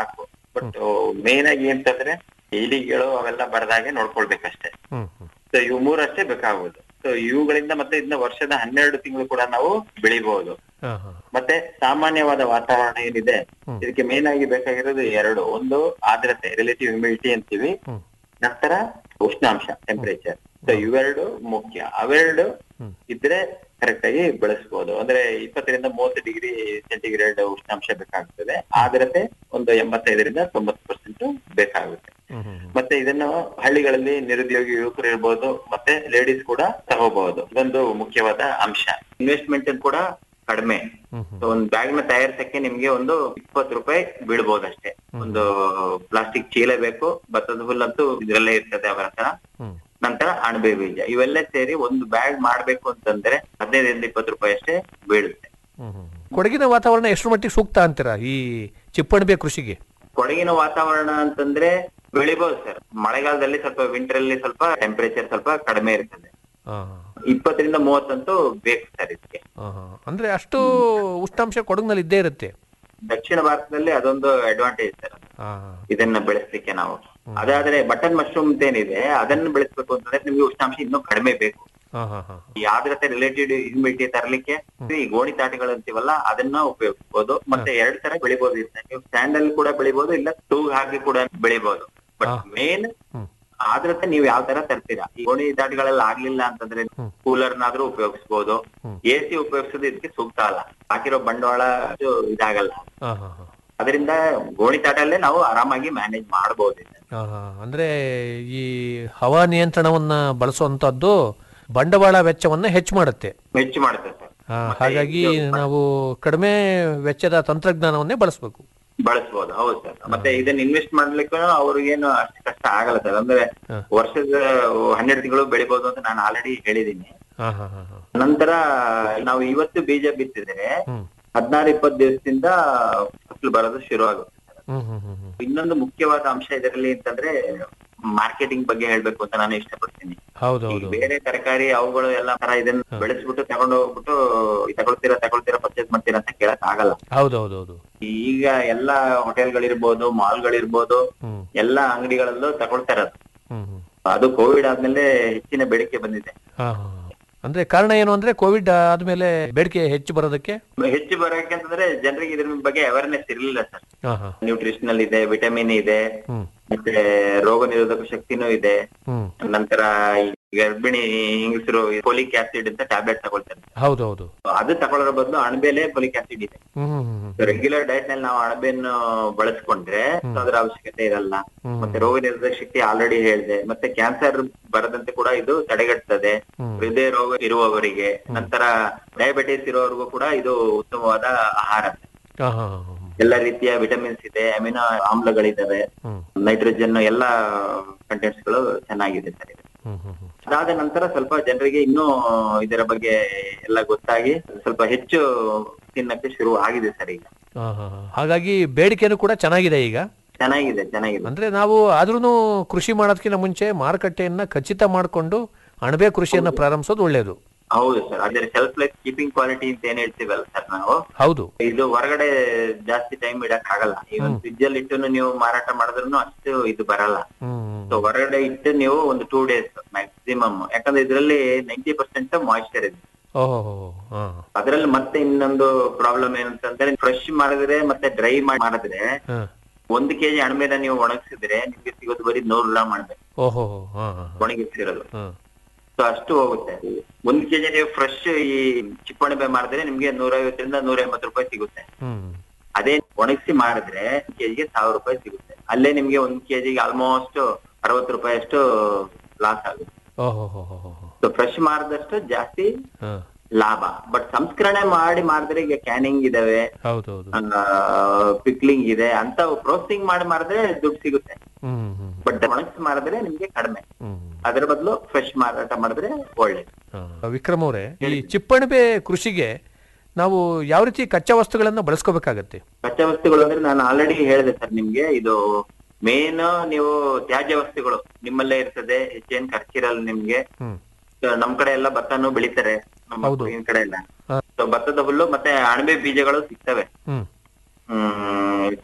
ಬಟ್ ಮೇನ್ ಆಗಿ ಅಂತಂದ್ರೆ ಇಲಿಗಳು ಅವೆಲ್ಲ ಬರದಾಗೆ ನೋಡ್ಕೊಳ್ಬೇಕಷ್ಟೇ ಹ್ಮ್ ಹ್ಮ್ ಸೊ ಇವು ಮೂರಷ್ಟೇ ಬೇಕಾಗುವುದು ಸೊ ಇವುಗಳಿಂದ ಮತ್ತೆ ಇದನ್ನ ವರ್ಷದ ಹನ್ನೆರಡು ತಿಂಗಳು ಕೂಡ ನಾವು ಬೆಳಿಬಹುದು ಹಾ ಹಾ ಮತ್ತೆ ಸಾಮಾನ್ಯವಾದ ವಾತಾವರಣ ಏನಿದೆ ಇದಕ್ಕೆ ಮೇನ್ ಆಗಿ ಬೇಕಾಗಿರೋದು ಎರಡು ಒಂದು ಆರ್ದ್ರತೆ ರಿಲೇಟಿವ್ ಹ್ಯುಮಿಡಿಟಿ ಅಂತೀವಿ ನಂತರ ಉಷ್ಣಾಂಶ ಟೆಂಪರೇಚರ್ ಸೊ ಇವೆರಡು ಮುಖ್ಯ ಅವೆರಡು ಇದ್ರೆ ಕರೆಕ್ಟ್ ಆಗಿ ಬೆಳೆಸಬಹುದು ಅಂದ್ರೆ ಇಪ್ಪತ್ತರಿಂದ ಮೂವತ್ತು ಡಿಗ್ರಿ ಸೆಂಟಿಗ್ರೇಡ್ ಉಷ್ಣಾಂಶ ಬೇಕಾಗ್ತದೆ ಆದ್ರತೆ ಒಂದು ಎಂಬತ್ತೈದರಿಂದ ತೊಂಬತ್ತು ಪರ್ಸೆಂಟ್ ಬೇಕಾಗುತ್ತೆ ಮತ್ತೆ ಇದನ್ನು ಹಳ್ಳಿಗಳಲ್ಲಿ ನಿರುದ್ಯೋಗಿ ಯುವಕರು ಇರ್ಬೋದು ಮತ್ತೆ ಲೇಡೀಸ್ ಕೂಡ ತಗೋಬಹುದು ಇದೊಂದು ಮುಖ್ಯವಾದ ಅಂಶ ಇನ್ವೆಸ್ಟ್ಮೆಂಟ್ ಕೂಡ ಕಡಿಮೆ So, ಒಂದ್ ಬ್ಯಾಗ್ ನ ತಯಾರಿಸಕ್ಕೆ ನಿಮ್ಗೆ ಒಂದು ಇಪ್ಪತ್ತು ರೂಪಾಯಿ ಬೀಳ್ಬೋದು ಅಷ್ಟೇ ಒಂದು ಪ್ಲಾಸ್ಟಿಕ್ ಚೀಲ ಬೇಕು ಭತ್ತದ ಹುಲ್ಲಂತೂ ಇದ್ರಲ್ಲೇ ಇರ್ತದೆ ಅವರ ಹತ್ರ ನಂತರ ಅಣಬೆ ಬೀಜ ಇವೆಲ್ಲ ಸೇರಿ ಒಂದು ಬ್ಯಾಗ್ ಮಾಡ್ಬೇಕು ಅಂತಂದ್ರೆ ಹದಿನೈದರಿಂದ ಇಪ್ಪತ್ತು ರೂಪಾಯಿ ಅಷ್ಟೇ ಬೀಳುತ್ತೆ ಕೊಡಗಿನ ವಾತಾವರಣ ಎಷ್ಟು ಮಟ್ಟಿಗೆ ಸೂಕ್ತ ಅಂತೀರಾ ಈ ಚಿಪ್ಪಣಿಬೆ ಕೃಷಿಗೆ ಕೊಡಗಿನ ವಾತಾವರಣ ಅಂತಂದ್ರೆ ಬೆಳಿಬಹುದು ಸರ್ ಮಳೆಗಾಲದಲ್ಲಿ ಸ್ವಲ್ಪ ವಿಂಟರ್ ಅಲ್ಲಿ ಸ್ವಲ್ಪ ಟೆಂಪರೇಚರ್ ಸ್ವಲ್ಪ ಕಡಿಮೆ ಇರ್ತದೆ ಹಾ ಇಪ್ಪತ್ತರಿಂದ ಮೂವತ್ತಂತೂ ಬೇಕು ಸರ್ ಇದಕ್ಕೆ ಹಾ, ಹಾ. ಅಂದ್ರೆ ಅಷ್ಟು ಉಷ್ಣಾಂಶ ಕೊಡಗಿನಲ್ಲಿ ಇದ್ದೇ ಇರುತ್ತೆ ದಕ್ಷಿಣ ಭಾರತದಲ್ಲಿ ಅದೊಂದು ಅಡ್ವಾಂಟೇಜ್ ಸರ್ ಹಾ ಇದನ್ನ ಬೆಳೆಸ್ಲಿಕ್ಕೆ ನಾವು ಅದಾದ್ರೆ ಬಟನ್ ಮಶ್ರೂಮ್ ಏನಿದೆ ಅದನ್ನ ಬೆಳೆಸ್ಬೇಕು ಅಂತಂದ್ರೆ ನಿಮ್ಗೆ ಉಷ್ಣಾಂಶ ಇನ್ನೂ ಕಡಿಮೆ ಬೇಕು ಹಾ ಹಾ ಹಾ ಈ ಆದ್ರತೆ ರಿಲೇಟೆಡ್ ಹ್ಯೂಮಿಡಿಟಿ ತರಲಿಕ್ಕೆ ಈ ಗೋಣಿ ತಾಟಿಗಳು ಅಂತೀವಲ್ಲ ಅದನ್ನ ಉಪಯೋಗಿಸಬಹುದು ಮತ್ತೆ ಎರಡ್ ತರ ಬೆಳಿಬಹುದು ಇದನ್ನ ನೀವು ಸ್ಟ್ಯಾಂಡ್ ಅಲ್ಲಿ ಕೂಡ ಬೆಳಿಬಹುದು ಇಲ್ಲ ತೂಗ್ ಹಾಕಿ ಕೂಡ ಬೆಳಿಬಹುದು ಬಟ್ ಮೇನ್ ಆದ್ರತೆ ನೀವು ಯಾವ ತರ ತರ್ತೀರಾ ಈ ಗೋಣಿ ತಾಟಿಗಳೆಲ್ಲ ಆಗ್ಲಿಲ್ಲ ಅಂತಂದ್ರೆ ಕೂಲರ್ ನಾದ್ರೂ ಉಪಯೋಗಿಸಬಹುದು ಎ ಸಿ ಉಪಯೋಗಿಸೋದು ಇದಕ್ಕೆ ಸೂಕ್ತ ಅಲ್ಲ ಹಾಕಿರೋ ಬಂಡವಾಳ ಅದು ಇದಾಗಲ್ಲ ಹಾ ಹಾ ಹಾ ಅದರಿಂದ ಗೋಣಿ ತಾಟಲ್ಲೇ ನಾವು ಆರಾಮಾಗಿ ಮ್ಯಾನೇಜ್ ಮಾಡಬಹುದು ಹಾ, ಹಾ. ಅಂದ್ರೆ ಈ ಹವಾ ನಿಯಂತ್ರಣವನ್ನ ಬಳಸುವಂತದ್ದು ಬಂಡವಾಳ ವೆಚ್ಚವನ್ನ ಹೆಚ್ಚು ಮಾಡುತ್ತೆ ಹೆಚ್ಚು ಮಾಡುತ್ತೆ ಸರ್ ಹಾ, ಹಾಗಾಗಿ ನಾವು ಕಡಿಮೆ ವೆಚ್ಚದ ತಂತ್ರಜ್ಞಾನವನ್ನೇ ಬಳಸಬೇಕು ಬಳಸಬಹುದು ಹೌದು ಸರ್ ಮತ್ತೆ ಇದನ್ನ ಇನ್ವೆಸ್ಟ್ ಮಾಡ್ಲಿಕ್ಕೂ ಅವ್ರಿಗೇನು ಅಷ್ಟು ಕಷ್ಟ ಆಗಲ್ಲ ಸರ್ ಅಂದ್ರೆ ವರ್ಷದ ಹನ್ನೆರಡು ತಿಂಗಳು ಬೆಳಿಬಹುದು ಅಂತ ನಾನು ಆಲ್ರೆಡಿ ಹೇಳಿದೀನಿ ಹಾ ಹಾ ಹಾ ಹಾ ನಂತರ ನಾವು ಇವತ್ತು ಬೀಜ ಬಿತ್ತಿದ್ರೆ ಹದಿನಾರು ಇಪ್ಪತ್ತು ದಿವಸದಿಂದ ಫಸಲು ಬರೋದು ಶುರು ಆಗುತ್ತೆ ಹ್ಮ್ ಹ್ಮ್ ಹ್ಮ್ ಹ್ಮ್. ಇನ್ನೊಂದು ಮುಖ್ಯವಾದ ಅಂಶ ಇದರಲ್ಲಿ ಅಂತಂದ್ರೆ ಮಾರ್ಕೆಟಿಂಗ್ ಬಗ್ಗೆ ಹೇಳ್ಬೇಕು ಅಂತ ನಾನು ಇಷ್ಟಪಡ್ತೀನಿ ಹೌದು ಈ ಹೌದು ಬೇರೆ ತರಕಾರಿ ಅವುಗಳು ಎಲ್ಲ ತರ ಇದನ್ನ ಬೆಳೆಸ್ಬಿಟ್ಟು ತಗೊಂಡು ಹೋಗ್ಬಿಟ್ಟು ತಗೊಳ್ತೀರಾ ತಗೊಳ್ತೀರಾ ಪರ್ಚೇಸ್ ಮಾಡ್ತೀರಾ ಅಂತ ಕೇಳಕ್ ಆಗಲ್ಲ ಹೌದು ಹೌದು ಹೌದು ಈಗ ಎಲ್ಲಾ ಹೋಟೆಲ್ಗಳಿರ್ಬೋದು ಮಾಲ್ಗಳಿರ್ಬೋದು ಹ್ಮ್ ಎಲ್ಲಾ ಅಂಗಡಿಗಳಲ್ಲೂ ತಗೊಳ್ತಾ ಇರೋದು ಹ್ಮ್ ಹ್ಮ್. ಅದು ಕೋವಿಡ್ ಆದ್ಮೇಲೆ ಹೆಚ್ಚಿನ ಬೇಡಿಕೆ ಬಂದಿದೆ ಹಾ ಹಾ ಹಾ. ಅಂದ್ರೆ ಕಾರಣ ಏನು ಅಂದ್ರೆ ಕೋವಿಡ್ ಆದ್ಮೇಲೆ ಬೇಡಿಕೆ ಹೆಚ್ಚು ಬರೋದಕ್ಕೆ ಹೆಚ್ಚು ಬರೋಕೆ ಅಂತಂದ್ರೆ ಜನರಿಗೆ ಇದ್ರ ಬಗ್ಗೆ ಅವೇರ್ನೆಸ್ ಇರ್ಲಿಲ್ಲ ಸರ್ ಹಾ ಹಾ ನ್ಯೂಟ್ರಿಷನಲ್ ಇದೆ ವಿಟಮಿನ್ ಇದೆ ಹ್ಮ್ ಮತ್ತೆ ರೋಗ ನಿರೋಧಕ ಶಕ್ತಿನೂ ಇದೆ ಹ್ಮ್ ನಂತರ ಈ ಗರ್ಭಿಣಿ ಹೆಂಗಸರು ಫೋಲಿಕ್ ಆಸಿಡ್ ಅಂತ ಟ್ಯಾಬ್ಲೆಟ್ ತಗೊಳ್ತಾರೆ ಹೌದು ಹೌದು ಅದು ತಗೊಳ್ಳೋದ್ರ ಬದಲು ಅಣಬೆಲೆ ಫೋಲಿಕ್ ಆಸಿಡ್ ಇದೆ ಹ್ಮ್ ಹ್ಮ್ ಹ್ಮ್ ರೆಗ್ಯುಲರ್ ಡಯಟ್ ನಲ್ಲಿ ನಾವು ಅಣಬೆಯನ್ನು ಬಳಸ್ಕೊಂಡ್ರೆ ಅದರ ಅವಶ್ಯಕತೆ ಇರಲ್ಲ ಹ್ಮ್. ಮತ್ತೆ ರೋಗ ನಿರೋಧಕ ಶಕ್ತಿ ಆಲ್ರೆಡಿ ಹೇಳಿದೆ ಮತ್ತೆ ಕ್ಯಾನ್ಸರ್ ಬರದಂತೆ ಕೂಡ ಇದು ತಡೆಗಟ್ಟುತ್ತದೆ ಹ್ಮ್. ಹೃದಯ ರೋಗ ಇರುವವರಿಗೆ ನಂತರ ಡಯಾಬಿಟಿಸ್ ಇರೋವರೆಗೂ ಕೂಡ ಇದು ಉತ್ತಮವಾದ ಆಹಾರ ಹಾ ಹಾ ಹಾ, ಹಾ. ಎಲ್ಲ ರೀತಿಯ ವಿಟಮಿನ್ಸ್ ಇದೆ ಅಮಿನೋ ಆಮ್ಲಗಳಿದಾವೆ ಹ್ಮ್ ನೈಟ್ರೋಜನ್ ಎಲ್ಲ ಕಂಟೆಂಟ್ಸ್ ಗಳು ಚೆನ್ನಾಗಿದೆ ಸರ್ ಇದು. ಹ್ಮ್ ಹ್ಮ್ ಹ್ಮ್. ಅದಾದ ನಂತರ ಸ್ವಲ್ಪ ಜನರಿಗೆ ಇನ್ನೂ ಇದರ ಬಗ್ಗೆ ಎಲ್ಲ ಗೊತ್ತಾಗಿ ಸ್ವಲ್ಪ ಹೆಚ್ಚು ತಿನ್ನಕ್ಕೆ ಶುರು ಆಗಿದೆ ಸರ್ ಈಗ ಹಾ ಹಾ ಹಾ. ಹಾಗಾಗಿ ಬೇಡಿಕೆನೂ ಕೂಡ ಚೆನ್ನಾಗಿದೆ ಈಗ ಚೆನ್ನಾಗಿದೆ ಚೆನ್ನಾಗಿದೆ ಅಂದ್ರೆ ನಾವು ಆದ್ರೂ ಕೃಷಿ ಮಾಡೋದಕ್ಕಿಂತ ಮುಂಚೆ ಮಾರುಕಟ್ಟೆಯನ್ನ ಖಚಿತ ಮಾಡಿಕೊಂಡು ಅಣಬೆ ಕೃಷಿಯನ್ನ ಪ್ರಾರಂಭಿಸೋದು ಒಳ್ಳೆಯದು ಹೌದು ಸರ್ ಅದ್ರ ಸೆಲ್ಫ್ ಲೈಫ್ ಕೀಪಿಂಗ್ ಕ್ವಾಲಿಟಿ ಅಂತ ಏನ್ ಹೇಳ್ತೀವಲ್ಲ ಸರ್ ನಾವು ಹೌದು ಇದು ಹೊರಗಡೆ ಜಾಸ್ತಿ ಟೈಮ್ ಇಡಕ್ ಆಗಲ್ಲ ಈ ಒಂದು ಫ್ರಿಜ್ ಅಲ್ಲಿ ಇಟ್ಟು ನೀವು ಮಾರಾಟ ಮಾಡಿದ್ರು ಅಷ್ಟು ಇದು ಬರಲ್ಲ ಹ್ಮ್ ಸೊ ಹೊರಗಡೆ ಇಟ್ಟು ನೀವು ಒಂದು ಟೂ ಡೇಸ್ ಮ್ಯಾಕ್ಸಿಮಮ್ ಯಾಕಂದ್ರೆ ಇದರಲ್ಲಿ ನೈಂಟಿ ಪರ್ಸೆಂಟ್ ಮಾಯಿಶ್ಚರ್ ಇದೆ ಓಹೋ ಹಾ ಅದ್ರಲ್ಲಿ ಮತ್ತೆ ಇನ್ನೊಂದು ಪ್ರಾಬ್ಲಮ್ ಏನಂತಂದ್ರೆ ಫ್ರೆಶ್ ಮಾಡಿದ್ರೆ ಮತ್ತೆ ಡ್ರೈ ಮಾಡಿದ್ರೆ ಹಾ. ಒಂದು ಕೆಜಿ ಅಣಬೆನ ನೀವು ಒಣಗಿಸಿದ್ರೆ ನಿಮ್ಗೆ ಸಿಗೋದು ಬರೀ ನೂರು ಗ್ರಾಮ್ ಅಣಬೆ ಓಹೋ ಹಾ ಹಾ ಹಾ. ಒಣಗಿಸಿರೋದು ಹಾ. ಸೊ ಅಷ್ಟು ಹೋಗುತ್ತೆ ಒಂದ್ ಕೆಜಿ ನೀವು ಫ್ರೆಶ್ ಈ ಚಿಪ್ಪಣಬೆ ಮಾರಿದ್ರೆ ನಿಮ್ಗೆ ನೂರೈವತ್ತರಿಂದ ನೂರ ಎಂಬತ್ತು ರೂಪಾಯಿ ಸಿಗುತ್ತೆ ಹ್ಮ್ ಅದೇ ಒಣಗಿಸಿ ಮಾರಿದ್ರೆ ಕೆಜಿಗೆ ಸಾವಿರ ರೂಪಾಯಿ ಸಿಗುತ್ತೆ ಅಲ್ಲೇ ನಿಮ್ಗೆ ಒಂದ್ ಕೆಜಿಗೆ ಆಲ್ಮೋಸ್ಟ್ ಅರವತ್ತು ರೂಪಾಯಿ ಅಷ್ಟು ಲಾಸ್ ಆಗುತ್ತೆ ಓಹೋ ಹೋ ಹೋ ಹೋ ಹೋ. ಸೊ ಫ್ರೆಶ್ ಮಾರಿದಷ್ಟು ಜಾಸ್ತಿ ಹಾ ಲಾಭ ಬಟ್ ಸಂಸ್ಕರಣೆ ಮಾಡಿ ಮಾರಿದ್ರೆ ಈಗ ಕ್ಯಾನಿಂಗ್ ಇದಾವೆ ಹೌದು ಹೌದು ಪಿಕ್ಲಿಂಗ್ ಇದೆ ಅಂತ ಪ್ರೋಸೆಸಿಂಗ್ ಮಾಡಿ ಮಾರಿದ್ರೆ ದುಡ್ಡು ಸಿಗುತ್ತೆ ಹ್ಮ್ ಹ್ಮ್ ಬಟ್ ಒಣಗಿಸಿ ಮಾರಿದ್ರೆ ನಿಮ್ಗೆ ಕಡಿಮೆ ಹ್ಮ್ ಅದ್ರ ಬದಲು ಫ್ರೆಶ್ ಮಾರಾಟ ಮಾಡಿದ್ರೆ ಒಳ್ಳೆ ಹಾ. ವಿಕ್ರಮ್ ಅವರೇ ಈ ಚಿಪ್ಪಣಿಬೆ ಕೃಷಿಗೆ ನಾವು ಯಾವ ರೀತಿ ಕಚ್ಚಾ ವಸ್ತುಗಳನ್ನ ಬಳಸ್ಕೋಬೇಕಾಗತ್ತೆ ಕಚ್ಚಾ ವಸ್ತುಗಳು ಅಂದ್ರೆ ನಾನು ಆಲ್ರೆಡಿ ಹೇಳಿದೆ ಸರ್ ನಿಮ್ಗೆ ಇದು ಮೇನ್ ನೀವು ತ್ಯಾಜ್ಯ ವಸ್ತುಗಳು ನಿಮ್ಮಲ್ಲೇ ಇರ್ತದೆ ಹೆಚ್ಚೇನ್ ಖರ್ಚಿರಲ್ಲ ನಿಮ್ಗೆ ಹ್ಮ್ So, ನಮ್ ಕಡೆ ಎಲ್ಲ ಭತ್ತನೂ ಬೆಳಿತಾರೆ ನಮ್ಮ ಹೌದು. ಕೊಡಗಿನ ಕಡೆ ಎಲ್ಲ ಹಾ. So, ಭತ್ತದ ಹುಲ್ಲು ಮತ್ತೆ ಅಣಬೆ ಬೀಜಗಳು ಸಿಗ್ತವೆ ಹ್ಮ್ ಹ್ಮ್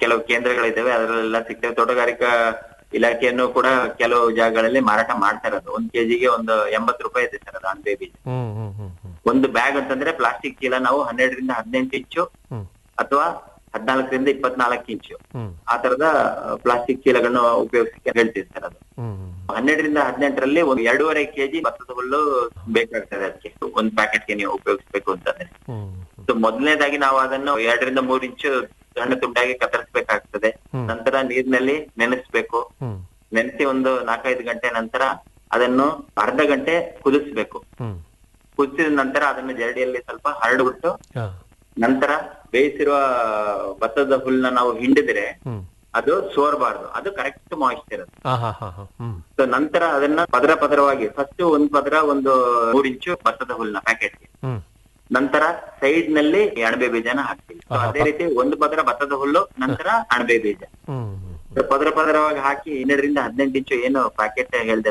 ಕೆಲವು ಕೇಂದ್ರಗಳಿದ್ದಾವೆ ಅದರಲ್ಲೆಲ್ಲ ಸಿಗ್ತವೆ ತೋಟಗಾರಿಕಾ ಇಲಾಖೆಯನ್ನು ಕೂಡ ಕೆಲವು ಜಾಗಗಳಲ್ಲಿ ಮಾರಾಟ ಮಾಡ್ತಾ ಇರೋದು ಒಂದ್ ಕೆಜಿಗೆ ಒಂದು ಎಂಬತ್ತು ರೂಪಾಯಿ ಇದೆ ಸರ್ ಅದು ಅಣಬೆ ಬೀಜ ಹ್ಮ್ ಹ್ಮ್ ಹ್ಮ್ ಹ್ಮ್ ಒಂದು ಬ್ಯಾಗ್ ಅಂತಂದ್ರೆ ಪ್ಲಾಸ್ಟಿಕ್ ಚೀಲ ನಾವು ಹನ್ನೆರಡರಿಂದ ಹದಿನೆಂಟು ಇಂಚು ಹ್ಮ್. ಅಥವಾ ಹದಿನಾಲ್ಕರಿಂದ ಇಪ್ಪತ್ನಾಲ್ಕು ಇಂಚು ಹ್ಮ್ ಆ ತರದ ಪ್ಲಾಸ್ಟಿಕ್ ಚೀಲಗಳನ್ನ ಉಪಯೋಗಿಸಕ್ಕೆ ಹೇಳ್ತೀವಿ ಸರ್ ಅದು ಹ್ಮ್ ಹನ್ನೆರಡರಿಂದ ಹದಿನೆಂಟರಲ್ಲಿ ಒಂದು ಎರಡೂವರೆ ಕೆಜಿ ಭತ್ತದ ಹುಲ್ಲು ಬೇಕಾಗ್ತದೆ ಅದಕ್ಕೆ ಒಂದ್ ಪ್ಯಾಕೆಟ್ಗೆ ನೀವು ಉಪಯೋಗಿಸ್ಬೇಕು ಅಂತಂದ್ರೆ ಹ್ಮ್ ಸೊ ಮೊದಲನೇದಾಗಿ ನಾವು ಅದನ್ನು ಎರಡರಿಂದ ಮೂರ್ ಇಂಚು ಸಣ್ಣ ತುಂಡಾಗಿ ಕತ್ತರಿಸಬೇಕಾಗ್ತದೆ ಹ್ಮ್. ನಂತರ ನೀರಿನಲ್ಲಿ ನೆನೆಸ್ಬೇಕು ಹ್ಮ್ ನೆನೆಸಿ ಒಂದು ನಾಲ್ಕೈದು ಗಂಟೆ ನಂತರ ಅದನ್ನು ಅರ್ಧ ಗಂಟೆ ಕುದಿಸ್ಬೇಕು ಹ್ಮ್ ಕುದಿಸಿದ ನಂತರ ಅದನ್ನು ಜರಡಿಯಲ್ಲಿ ಸ್ವಲ್ಪ ಹರಡ್ಬಿಟ್ಟು ಹಾ. ನಂತರ ಬೇಯಿಸಿರುವ ಭತ್ತದ ಹುಲ್ಲನ್ನ ನಾವು ಹಿಂಡಿದ್ರೆ ಹ್ಮ್ ಅದು ಸೋರ್ಬಾರ್ದು ಅದು ಕರೆಕ್ಟ್ ಮಾಯಿಶ್ಚರ್ ಅದು ಹಾ ಹಾ ಹಾ ಹಾ ಹ್ಮ್ ಸೊ ನಂತರ ಅದನ್ನ ಪದರ ಪದರವಾಗಿ ಫಸ್ಟ್ ಒಂದ್ ಪದರ ಒಂದು ಮೂರ್ ಇಂಚು ಭತ್ತದ ಹುಲ್ಲನ್ನ ಪ್ಯಾಕೆಟ್ಗೆ ಹ್ಮ್ ನಂತರ ಸೈಡ್ ನಲ್ಲಿ ಈ ಅಣಬೆ ಬೀಜನ ಹಾಕ್ತೀವಿ So ಆಹಾ. ಅದೇ ರೀತಿ ಒಂದು ಪದರ ಭತ್ತದ ಹುಲ್ಲು ನಂತರ ಅಣಬೆ ಬೀಜ ಹ್ಮ್ So ಪದರ ಪದರವಾಗಿ ಹಾಕಿ ಹನ್ನೆರಡರಿಂದ ಹದಿನೆಂಟು ಇಂಚು ಏನು ಪ್ಯಾಕೆಟ್ ಹೇಳ್ದೆ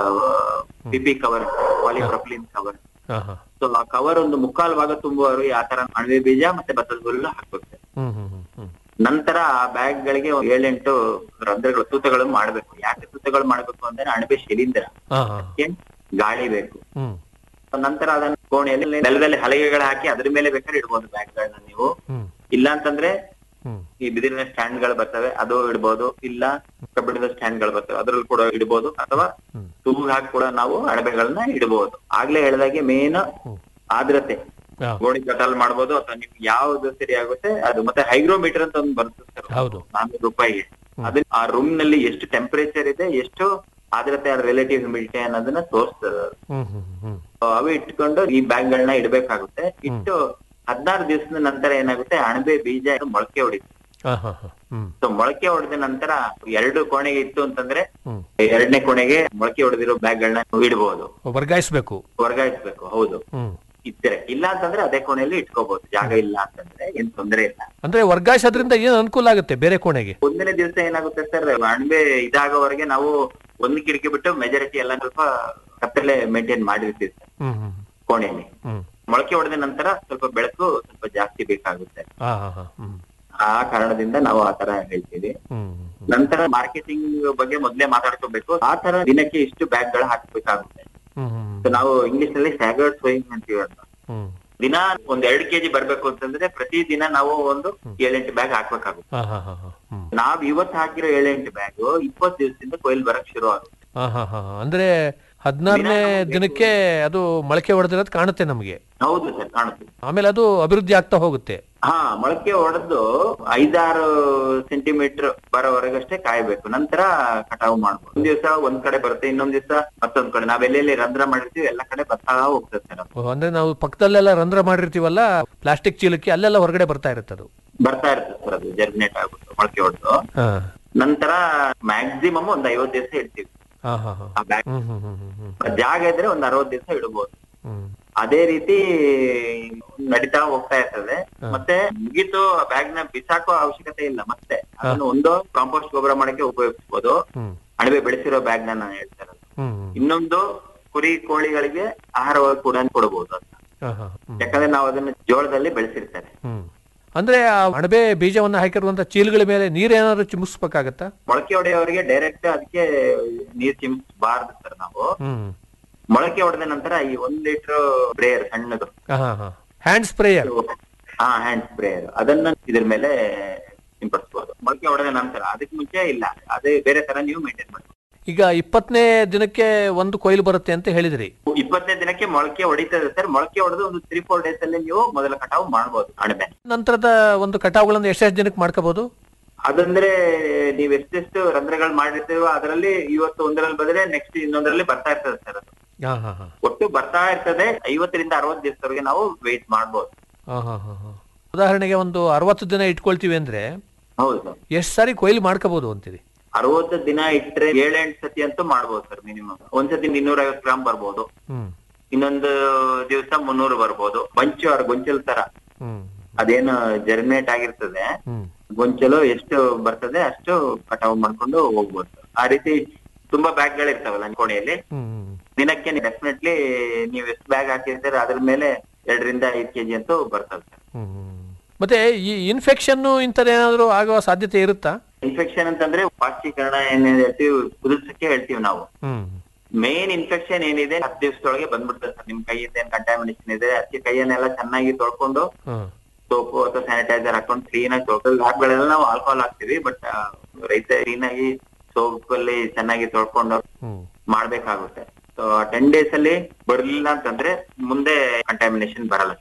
ಪಿಪಿ ಕವರ್ ಪಾಲಿಪ್ರೊಪಿಲಿನ್ ಕವರ್ ಹಾ ಹಾ ಸೊ ಆ ಕವರ್ ಒಂದು ಮುಕ್ಕಾಲು ಭಾಗ ತುಂಬುವವರು ಆ ತರ ಅಣಬೆ ಬೀಜ ಮತ್ತೆ ಭತ್ತದ ಹುಲ್ಲು ಹಾಕ್ಬೇಕು sir. ಹ್ಮ್ ಹ್ಮ್ ಹ್ಮ್ ಹ್ಮ್ ನಂತರ ಆ ಬ್ಯಾಗ್ ಗಳಿಗೆ ಒಂದ್ ಏಳೆಂಟು ರಂಧ್ರಗಳು ತೂತಗಳು ಮಾಡ್ಬೇಕು ಯಾಕೆ ತೂತಗಳು ಮಾಡ್ಬೇಕು ಅಂದ್ರೆ ಅಣಬೆ ಶಿಲೀಂಧ್ರ ಹಾ ಹಾ ಅದಕ್ಕೆ ಗಾಳಿ ಬೇಕು ಹ್ಮ್ ನಂತರ ಅದನ್ನ ಕೋಣೆಯಲ್ಲಿ ನೆಲದಲ್ಲಿ ಹಲಗೆಗಳು ಹಾಕಿ ಅದ್ರ ಮೇಲೆ ಬೇಕಾದ್ರೆ ಇಡ್ಬೋದು ಬ್ಯಾಗ್ ಗಳನ್ನ ನೀವು ಹ್ಮ್ ಇಲ್ಲ ಅಂತಂದ್ರೆ ಹ್ಮ್ ಈ ಬಿದಿರಿನ ಸ್ಟ್ಯಾಂಡ್ ಗಳು ಬರ್ತವೆ ಅದು ಇಡ್ಬೋದು ಇಲ್ಲ ಕಬ್ಬಿಣದ ಸ್ಟ್ಯಾಂಡ್ ಗಳು ಬರ್ತವೆ ಅದ್ರಲ್ಲಿ ಕೂಡ ಇಡ್ಬೋದು ಅಥವಾ ಹ್ಮ್. ತೂಗು ಹಾಕಿ ಕೂಡ ನಾವು ಅಣಬೆಗಳನ್ನ ಇಡಬಹುದು ಆಗ್ಲೇ ಹೇಳಿದಾಗೆ ಮೇನ್ ಆದ್ರತೆ ಹಾ. ಗೋಣಿ ಕಟಾಲ್ ಮಾಡ್ಬೋದು ಅಥವಾ ನಿಮ್ಗೆ ಯಾವ್ದು ಸರಿ ಆಗುತ್ತೆ ಅದು ಮತ್ತೆ ಹೈಗ್ರೋಮೀಟರ್ ಅಂತ ಒಂದು ಬರುತ್ತೆ ಸರ್ ಹೌದು ನಾನ್ನೂರು ರೂಪಾಯಿಗೆ ಅದು ಆ ರೂಮ್ ನಲ್ಲಿ ಎಷ್ಟು ಟೆಂಪರೇಚರ್ ಇದೆ ಎಷ್ಟು ಆದ್ರತೆ ರಿಲೇಟಿವ್ ಹ್ಯೂಮಿಡಿಟಿ ಅನ್ನೋದನ್ನ ತೋರಿಸ್ತದೆ ಅದು. ಹ್ಮ್ ಹ್ಮ್ ಹ್ಮ್ So ಅವು ಇಟ್ಕೊಂಡು ಈ ಬ್ಯಾಗ್ ಗಳನ್ನ ಇಡ್ಬೇಕಾಗುತ್ತೆ ಇಟ್ಟು ಹದಿನಾರು ದಿವಸದ ನಂತರ ಏನಾಗುತ್ತೆ ಅಣಬೆ ಬೀಜ ಇದು ಮೊಳಕೆ ಹೊಡಿತು ಹಾ ಹಾ ಹಾ ಹ್ಮ್ ಸೊ ಮೊಳಕೆ ಹೊಡೆದ ನಂತರ ಎರಡು ಕೋಣೆಗೆ ಇತ್ತು ಅಂತಂದ್ರೆ ಹ್ಮ್ ಎರಡನೇ ಕೋಣೆಗೆ ಮೊಳಕೆ ಹೊಡೆದಿರೋ ಬ್ಯಾಗ್ ಗಳನ್ನ ಇಡಬಹುದು ವರ್ಗಾಯಿಸ್ಬೇಕು ವರ್ಗಾಯಿಸ್ಬೇಕು ಹೌದು ಹ್ಮ್ ಇದ್ರೆ ಇಲ್ಲ ಅಂತಂದ್ರೆ ಅದೇ ಕೋಣೆಯಲ್ಲಿ ಇಟ್ಕೋಬಹುದು ಜಾಗ ಇಲ್ಲ ಅಂತಂದ್ರೆ ಏನ್ ತೊಂದರೆ ಇಲ್ಲ ಅಂದ್ರೆ ವರ್ಗಾಯಿಸೋದ್ರಿಂದ ಏನ್ ಅನುಕೂಲ ಆಗುತ್ತೆ ಬೇರೆ ಕೋಣೆಗೆ ಒಂದನೇ ದಿವಸ ಏನಾಗುತ್ತೆ ಸರ್ ಅಣಬೆ ಇದಾಗೋವರೆಗೆ ನಾವು ಒಂದು ಕಿಟಕಿ ಬಿಟ್ಟು ಮೆಜಾರಿಟಿ ಎಲ್ಲ ಸ್ವಲ್ಪ ಕತ್ತಲೆ ಮೇಂಟೈನ್ ಮಾಡಿರ್ತೀವಿ ಸರ್ ಹ್ಮ್ ಹ್ಮ್ ಕೋಣೆಯಲ್ಲಿ ಹ್ಮ್ ಮೊಳಕೆ ಹೊಡೆದ ನಂತರ ಸ್ವಲ್ಪ ಬೆಳಕು ಸ್ವಲ್ಪ ಜಾಸ್ತಿ ಬೇಕಾಗುತ್ತೆ ಹಾ ಹಾ ಹಾ ಹ್ಮ್ ಆ ಕಾರಣದಿಂದ ನಾವು ಆ ತರ ಹೇಳ್ತೀವಿ ಹ್ಮ್ ನಂತರ ಮಾರ್ಕೆಟಿಂಗ್ ಬಗ್ಗೆ ಮೊದ್ಲೇ ಮಾತಾಡ್ಕೋಬೇಕು ಆ ತರ ದಿನಕ್ಕೆ ಇಷ್ಟು ಬ್ಯಾಗ್ ಗಳು ಹಾಕ್ಬೇಕಾಗುತ್ತೆ ಹ್ಮ್ ಹ್ಮ್ So ನಾವು ಇಂಗ್ಲಿಷ್ ನಲ್ಲಿ ಸ್ಯಾಗರ್ಡ್ ಸೋಯಿಂಗ್ ಅಂತೀವಿ ಅಂತ ಹ್ಮ್ ದಿನ ಒಂದ್ ಎರಡ್ ಕೆಜಿ ಬರ್ಬೇಕು ಅಂತಂದ್ರೆ ಪ್ರತಿ ದಿನ ನಾವು ಒಂದು ಏಳೆಂಟು ಬ್ಯಾಗ್ ಹಾಕ್ಬೇಕಾಗುತ್ತೆ ಹಾ ಹಾ ಹಾ ಹಾ ಹ್ಮ್ ನಾವ್ ಇವತ್ತು ಹಾಕಿರೋ ಏಳೆಂಟು ಬ್ಯಾಗ್ ಇಪ್ಪತ್ ದಿವಸದಿಂದ ಕೊಯ್ಲ್ ಬರಕ್ ಶುರು ಆಗುತ್ತೆ ಹಾ ಹಾ ಹಾ ಹಾ. ಅಂದ್ರೆ ಹದಿನಾರನೇ ದಿನಕ್ಕೆ ಅದು ಮೊಳಕೆ ಹೊಡೆದಿರೋದು ಕಾಣುತ್ತೆ ನಮಗೆ ಹೌದು ಸರ್ ಕಾಣುತ್ತೆ ಆಮೇಲೆ ಅದು ಅಭಿವೃದ್ಧಿ ಆಗ್ತಾ ಹೋಗುತ್ತೆ ಹಾ ಮೊಳಕೆ ಹೊಡೆದು ಐದಾರು ಸೆಂಟಿಮೀಟರ್ ಬರೋವರೆಗಷ್ಟೇ ಕಾಯ್ಬೇಕು ನಂತರ ಕಟಾವು ಮಾಡ್ಬೋದು ಒಂದ್ ದಿವಸ ಒಂದ್ ಕಡೆ ಬರುತ್ತೆ ಇನ್ನೊಂದ್ ದಿವಸ ಮತ್ತೊಂದ್ ಕಡೆ ನಾವ್ ಎಲ್ಲೆಲ್ಲಿ ರಂಧ್ರ ಮಾಡಿರ್ತೀವಿ ಎಲ್ಲ ಕಡೆ ಬರ್ತಾ ಹೋಗ್ತದೆ ಸರ್ ಅದು. ಓ, ಅಂದ್ರೆ ನಾವು ಪಕ್ಕದಲ್ಲೆಲ್ಲ ರಂಧ್ರ ಮಾಡಿರ್ತೀವಲ್ಲ ಪ್ಲಾಸ್ಟಿಕ್ ಚೀಲಕ್ಕೆ ಅಲ್ಲೆಲ್ಲ ಹೊರಗಡೆ ಬರ್ತಾ ಇರುತ್ತೆ ಅದು ಬರ್ತಾ ಇರ್ತದೆ ಸರ್ ಅದು ಜರ್ಮಿನೇಟ್ ಆಗ್ಬಿಟ್ಟು ಮೊಳಕೆ ಹೊಡೆದು ಹಾ ನಂತರ ಮ್ಯಾಕ್ಸಿಮಮ್ ಒಂದ್ ಐವತ್ ದಿವಸ ಇಡ್ತೀವಿ ಹಾ ಹಾ ಹಾ ಆ ಬ್ಯಾಗ್ ಹ್ಮ್ ಹ್ಮ್ ಹ್ಮ್ ಹ್ಮ್ ಹ್ಮ್ ಜಾಗ ಇದ್ರೆ ಒಂದ್ ಅರವತ್ ದಿವಸ ಇಡಬಹುದು ಹ್ಮ್ ಅದೇ ರೀತಿ ನಡೀತಾ ಹೋಗ್ತಾ ಇರ್ತದೆ ಮತ್ತೆ ಮುಗೀತು ಬ್ಯಾಗ್ ನ ಬಿಸಾಕೋ ಅವಶ್ಯಕತೆ ಇಲ್ಲ ಮತ್ತೆ ಅದನ್ನು ಒಂದು ಕಾಂಪೋಸ್ಟ್ ಗೊಬ್ಬರ ಮಾಡಕ್ಕೆ ಉಪಯೋಗಿಸಬಹುದು ಹ್ಮ್ ಅಣಬೆ ಬೆಳೆಸಿರೋ ಬ್ಯಾಗ್ ನ ನಾನು ಹೇಳ್ತಾ ಇರೋದು ಹ್ಮ್ ಹ್ಮ್ ಇನ್ನೊಂದು ಕುರಿ ಕೋಳಿಗಳಿಗೆ ಆಹಾರವಾಗಿ ಕೂಡ ಕೊಡಬಹುದು ಅದನ್ನ ಹಾ ಹಾ ಹ್ಮ್ ಯಾಕಂದ್ರೆ ನಾವು ಅದನ್ನ ಜೋಳದಲ್ಲಿ ಬೆಳೆಸಿರ್ತಾರೆ ಹ್ಮ್ ಅಂದ್ರೆ ಆ ಅಣಬೆ ಬೀಜವನ್ನ ಹಾಕಿರುವಂತ ಚೀಲಗಳ ಮೇಲೆ ನೀರೇನಾದ್ರು ಚಿಮ್ಮಿಸ್ಬೇಕಾಗತ್ತಾ ಮೊಳಕೆ ಹೊಡೆಯವರಿಗೆ ಡೈರೆಕ್ಟ್ ಅದಕ್ಕೆ ನೀರ್ ಚಿಮ್ಸ್ಬಾರ್ದು ಸರ್ ನಾವು ಹ್ಮ್ ಮೊಳಕೆ ಹೊಡೆದ ನಂತರ ಈ ಒಂದ್ ಲೀಟರ್ ಸ್ಪ್ರೇಯರ್ ಸಣ್ಣದು ಹಾ ಹಾ ಹಾ ಹ್ಯಾಂಡ್ ಸ್ಪ್ರೇಯರ್ ಹಾ ಹ್ಯಾಂಡ್ ಸ್ಪ್ರೇಯರ್ ಅದನ್ನ ಇದ್ರ ಮೇಲೆ ಸಿಂಪಡಿಸಬಹುದು ಮೊಳಕೆ ಹೊಡೆದ ನಂತರ ಅದಕ್ಕೆ ಮುಂಚೆ ಇಲ್ಲ ಅದೇ ಬೇರೆ ತರ ನೀವು ಮೇಂಟೈನ್ ಮಾಡಬೇಕು ಈಗ ಇಪ್ಪತ್ತನೇ ದಿನಕ್ಕೆ ಒಂದು ಕೊಯ್ಲು ಬರುತ್ತೆ ಅಂತ ಹೇಳಿದ್ರಿ ಇಪ್ಪತ್ತನೇ ದಿನಕ್ಕೆ ಮೊಳಕೆ ಹೊಡಿತದೆ ಸರ್ ಮೊಳಕೆ ಹೊಡೆದು ಒಂದು ತ್ರೀ ಫೋರ್ ಡೇಸ್ ಅಲ್ಲಿ ನೀವು ಮೊದಲ ಕಟಾವು ಮಾಡಬಹುದು ಅಣಬೆ ನಂತರದ ಒಂದು ಕಟಾವುಗಳನ್ನ ಎಷ್ಟೆಷ್ಟು ದಿನಕ್ಕೆ ಮಾಡ್ಕೋಬಹುದು ಅದಂದ್ರೆ ನೀವ್ ಎಷ್ಟೆಷ್ಟು ರಂಧ್ರಗಳು ಮಾಡಿರ್ತೀವೋ ಅದರಲ್ಲಿ ಇವತ್ತು ಒಂದರಲ್ಲಿ ಬಂದ್ರೆ ನೆಕ್ಸ್ಟ್ ಇನ್ನೊಂದರಲ್ಲಿ ಬರ್ತಾ ಇರ್ತದೆ ಸರ್ ಅದು ಹಾ ಹಾ ಹಾ ಒಟ್ಟು ಬರ್ತಾ ಇರ್ತದೆ ಐವತ್ತರಿಂದ ಅರವತ್ತು ದಿವಸದವರೆಗೆ ನಾವು ವೇಟ್ ಮಾಡಬಹುದು ಹಾ ಹಾ ಹಾ ಹಾ ಉದಾಹರಣೆಗೆ ಒಂದು ಅರವತ್ತು ದಿನ ಇಟ್ಕೊಳ್ತೀವಿ ಅಂದ್ರೆ ಹೌದು ಸರ್ ಎಷ್ಟು ಸಾರಿ ಕೊಯ್ಲು ಮಾಡ್ಕೋಬಹುದು ಅಂತೀರಿ ಅರವತ್ತು ದಿನ ಇಟ್ರೆ ಏಳೆಂಟು ಸತಿ ಅಂತೂ ಮಾಡ್ಬೋದು ಸರ್ ಮಿನಿಮಮ್ ಒಂದ್ಸತಿ ಇನ್ನೂರ ಐವತ್ತು ಗ್ರಾಮ್ ಬರ್ಬೋದು ಹ್ಮ್ ಇನ್ನೊಂದು ದಿವಸ ಮುನ್ನೂರು ಬರ್ಬೋದು ಬಂಚು ಅವ್ರ ಗೊಂಚಲ್ ತರ ಹ್ಮ್ ಅದೇನು ಜರ್ಮಿನೇಟ್ ಆಗಿರ್ತದೆ ಹ್ಮ್ ಗೊಂಚಲು ಎಷ್ಟು ಬರ್ತದೆ ಅಷ್ಟು ಕಟಾವು ಮಾಡ್ಕೊಂಡು ಹೋಗ್ಬೋದು ಆ ರೀತಿ ತುಂಬಾ ಬ್ಯಾಗ್ ಗಳಿರ್ತಾವಲ್ಲ ಕೋಣೆಯಲ್ಲಿ ಹ್ಮ್ ದಿನಕ್ಕೆ ಡೆಫಿನೆಟ್ಲಿ ನೀವು ಎಷ್ಟು ಬ್ಯಾಗ್ ಹಾಕಿರ್ತೀರ ಅದ್ರ ಮೇಲೆ ಎರಡರಿಂದ ಐದು ಕೆಜಿ ಅಂತೂ ಬರ್ತದೆ ಸರ್ ಹ್ಮ್ ಮತ್ತೆ ಈ ಇನ್ಫೆಕ್ಷನ್ ಇಂಥದ್ದೇನಾದ್ರೂ ಆಗುವ ಸಾಧ್ಯತೆ ಇರುತ್ತಾ ಇನ್ಫೆಕ್ಷನ್ ಅಂತಂದ್ರೆ ಪಾಶ್ಚೀಕರಣ ಏನ್ ಹೇಳ್ತೀವಿ ಕುದಿಸಕ್ಕೆ ಹೇಳ್ತೀವಿ ನಾವು ಹ್ಮ್ ಮೇನ್ ಇನ್ಫೆಕ್ಷನ್ ಏನಿದೆ ಹತ್ತು ದಿವಸದೊಳಗೆ ಬಂದ್ಬಿಡ್ತದೆ ಸರ್ ನಿಮ್ ಕೈಯಿಂದ ಏನ್ ಕಂಟಾಮಿನೇಷನ್ ಇದೆ ಅದಕ್ಕೆ ಕೈಯನ್ನೆಲ್ಲ ಚೆನ್ನಾಗಿ ತೊಳ್ಕೊಂಡು ಹ್ಮ್ ಸೋಪು ಅಥವಾ ಸ್ಯಾನಿಟೈಸರ್ ಹಾಕೊಂಡು ಕ್ಲೀನ್ ಆಗಿ ತೊಳ್ಕೊಂಡು ಹಾಕ್ಗಳೆಲ್ಲ ನಾವು ಆಲ್ಕೋಹಾಲ್ ಹಾಕ್ತಿವಿ ಬಟ್ ರೈತ ಕ್ಲೀನ್ ಆಗಿ ಸೋಪ್ ಅಲ್ಲಿ ಚೆನ್ನಾಗಿ ತೊಳ್ಕೊಂಡು ಮಾಡ್ಬೇಕಾಗುತ್ತೆ ಸೊ ಟೆನ್ ಡೇಸ್ ಅಲ್ಲಿ ಬರ್ಲಿಲ್ಲ ಅಂತಂದ್ರೆ ಮುಂದೆ ಕಂಟಾಮಿನೇಷನ್ ಬರಲ್ಲ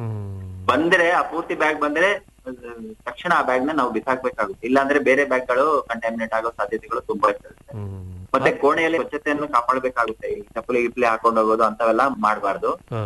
ಬಂದ್ರೆ ಆ ಪೂರ್ತಿ ಬ್ಯಾಗ್ ಬಂದ್ರೆ ಅಹ್, ತಕ್ಷಣ ಆ ಬ್ಯಾಗ್ ನ ನಾವು ಬಿಸಾಕ್ಬೇಕಾಗುತ್ತೆ ಇಲ್ಲಾಂದ್ರೆ ಬೇರೆ ಬ್ಯಾಗ್ ಗಳು ಕಂಟಾಮಿನೇಟ್ ಆಗೋ ಸಾಧ್ಯತೆಗಳು ತುಂಬಾ ಇರ್ತದೆ ಮತ್ತೆ ಕೋಣೆಯಲ್ಲಿ ಸ್ವಚ್ಛತೆಯನ್ನು ಕಾಪಾಡಬೇಕಾಗುತ್ತೆ ಈ ಚಪ್ಪಲಿ ಗಿಪ್ಲಿ ಹಾಕೊಂಡು ಹೋಗೋದು ಅಂತವೆಲ್ಲ ಮಾಡಬಾರ್ದು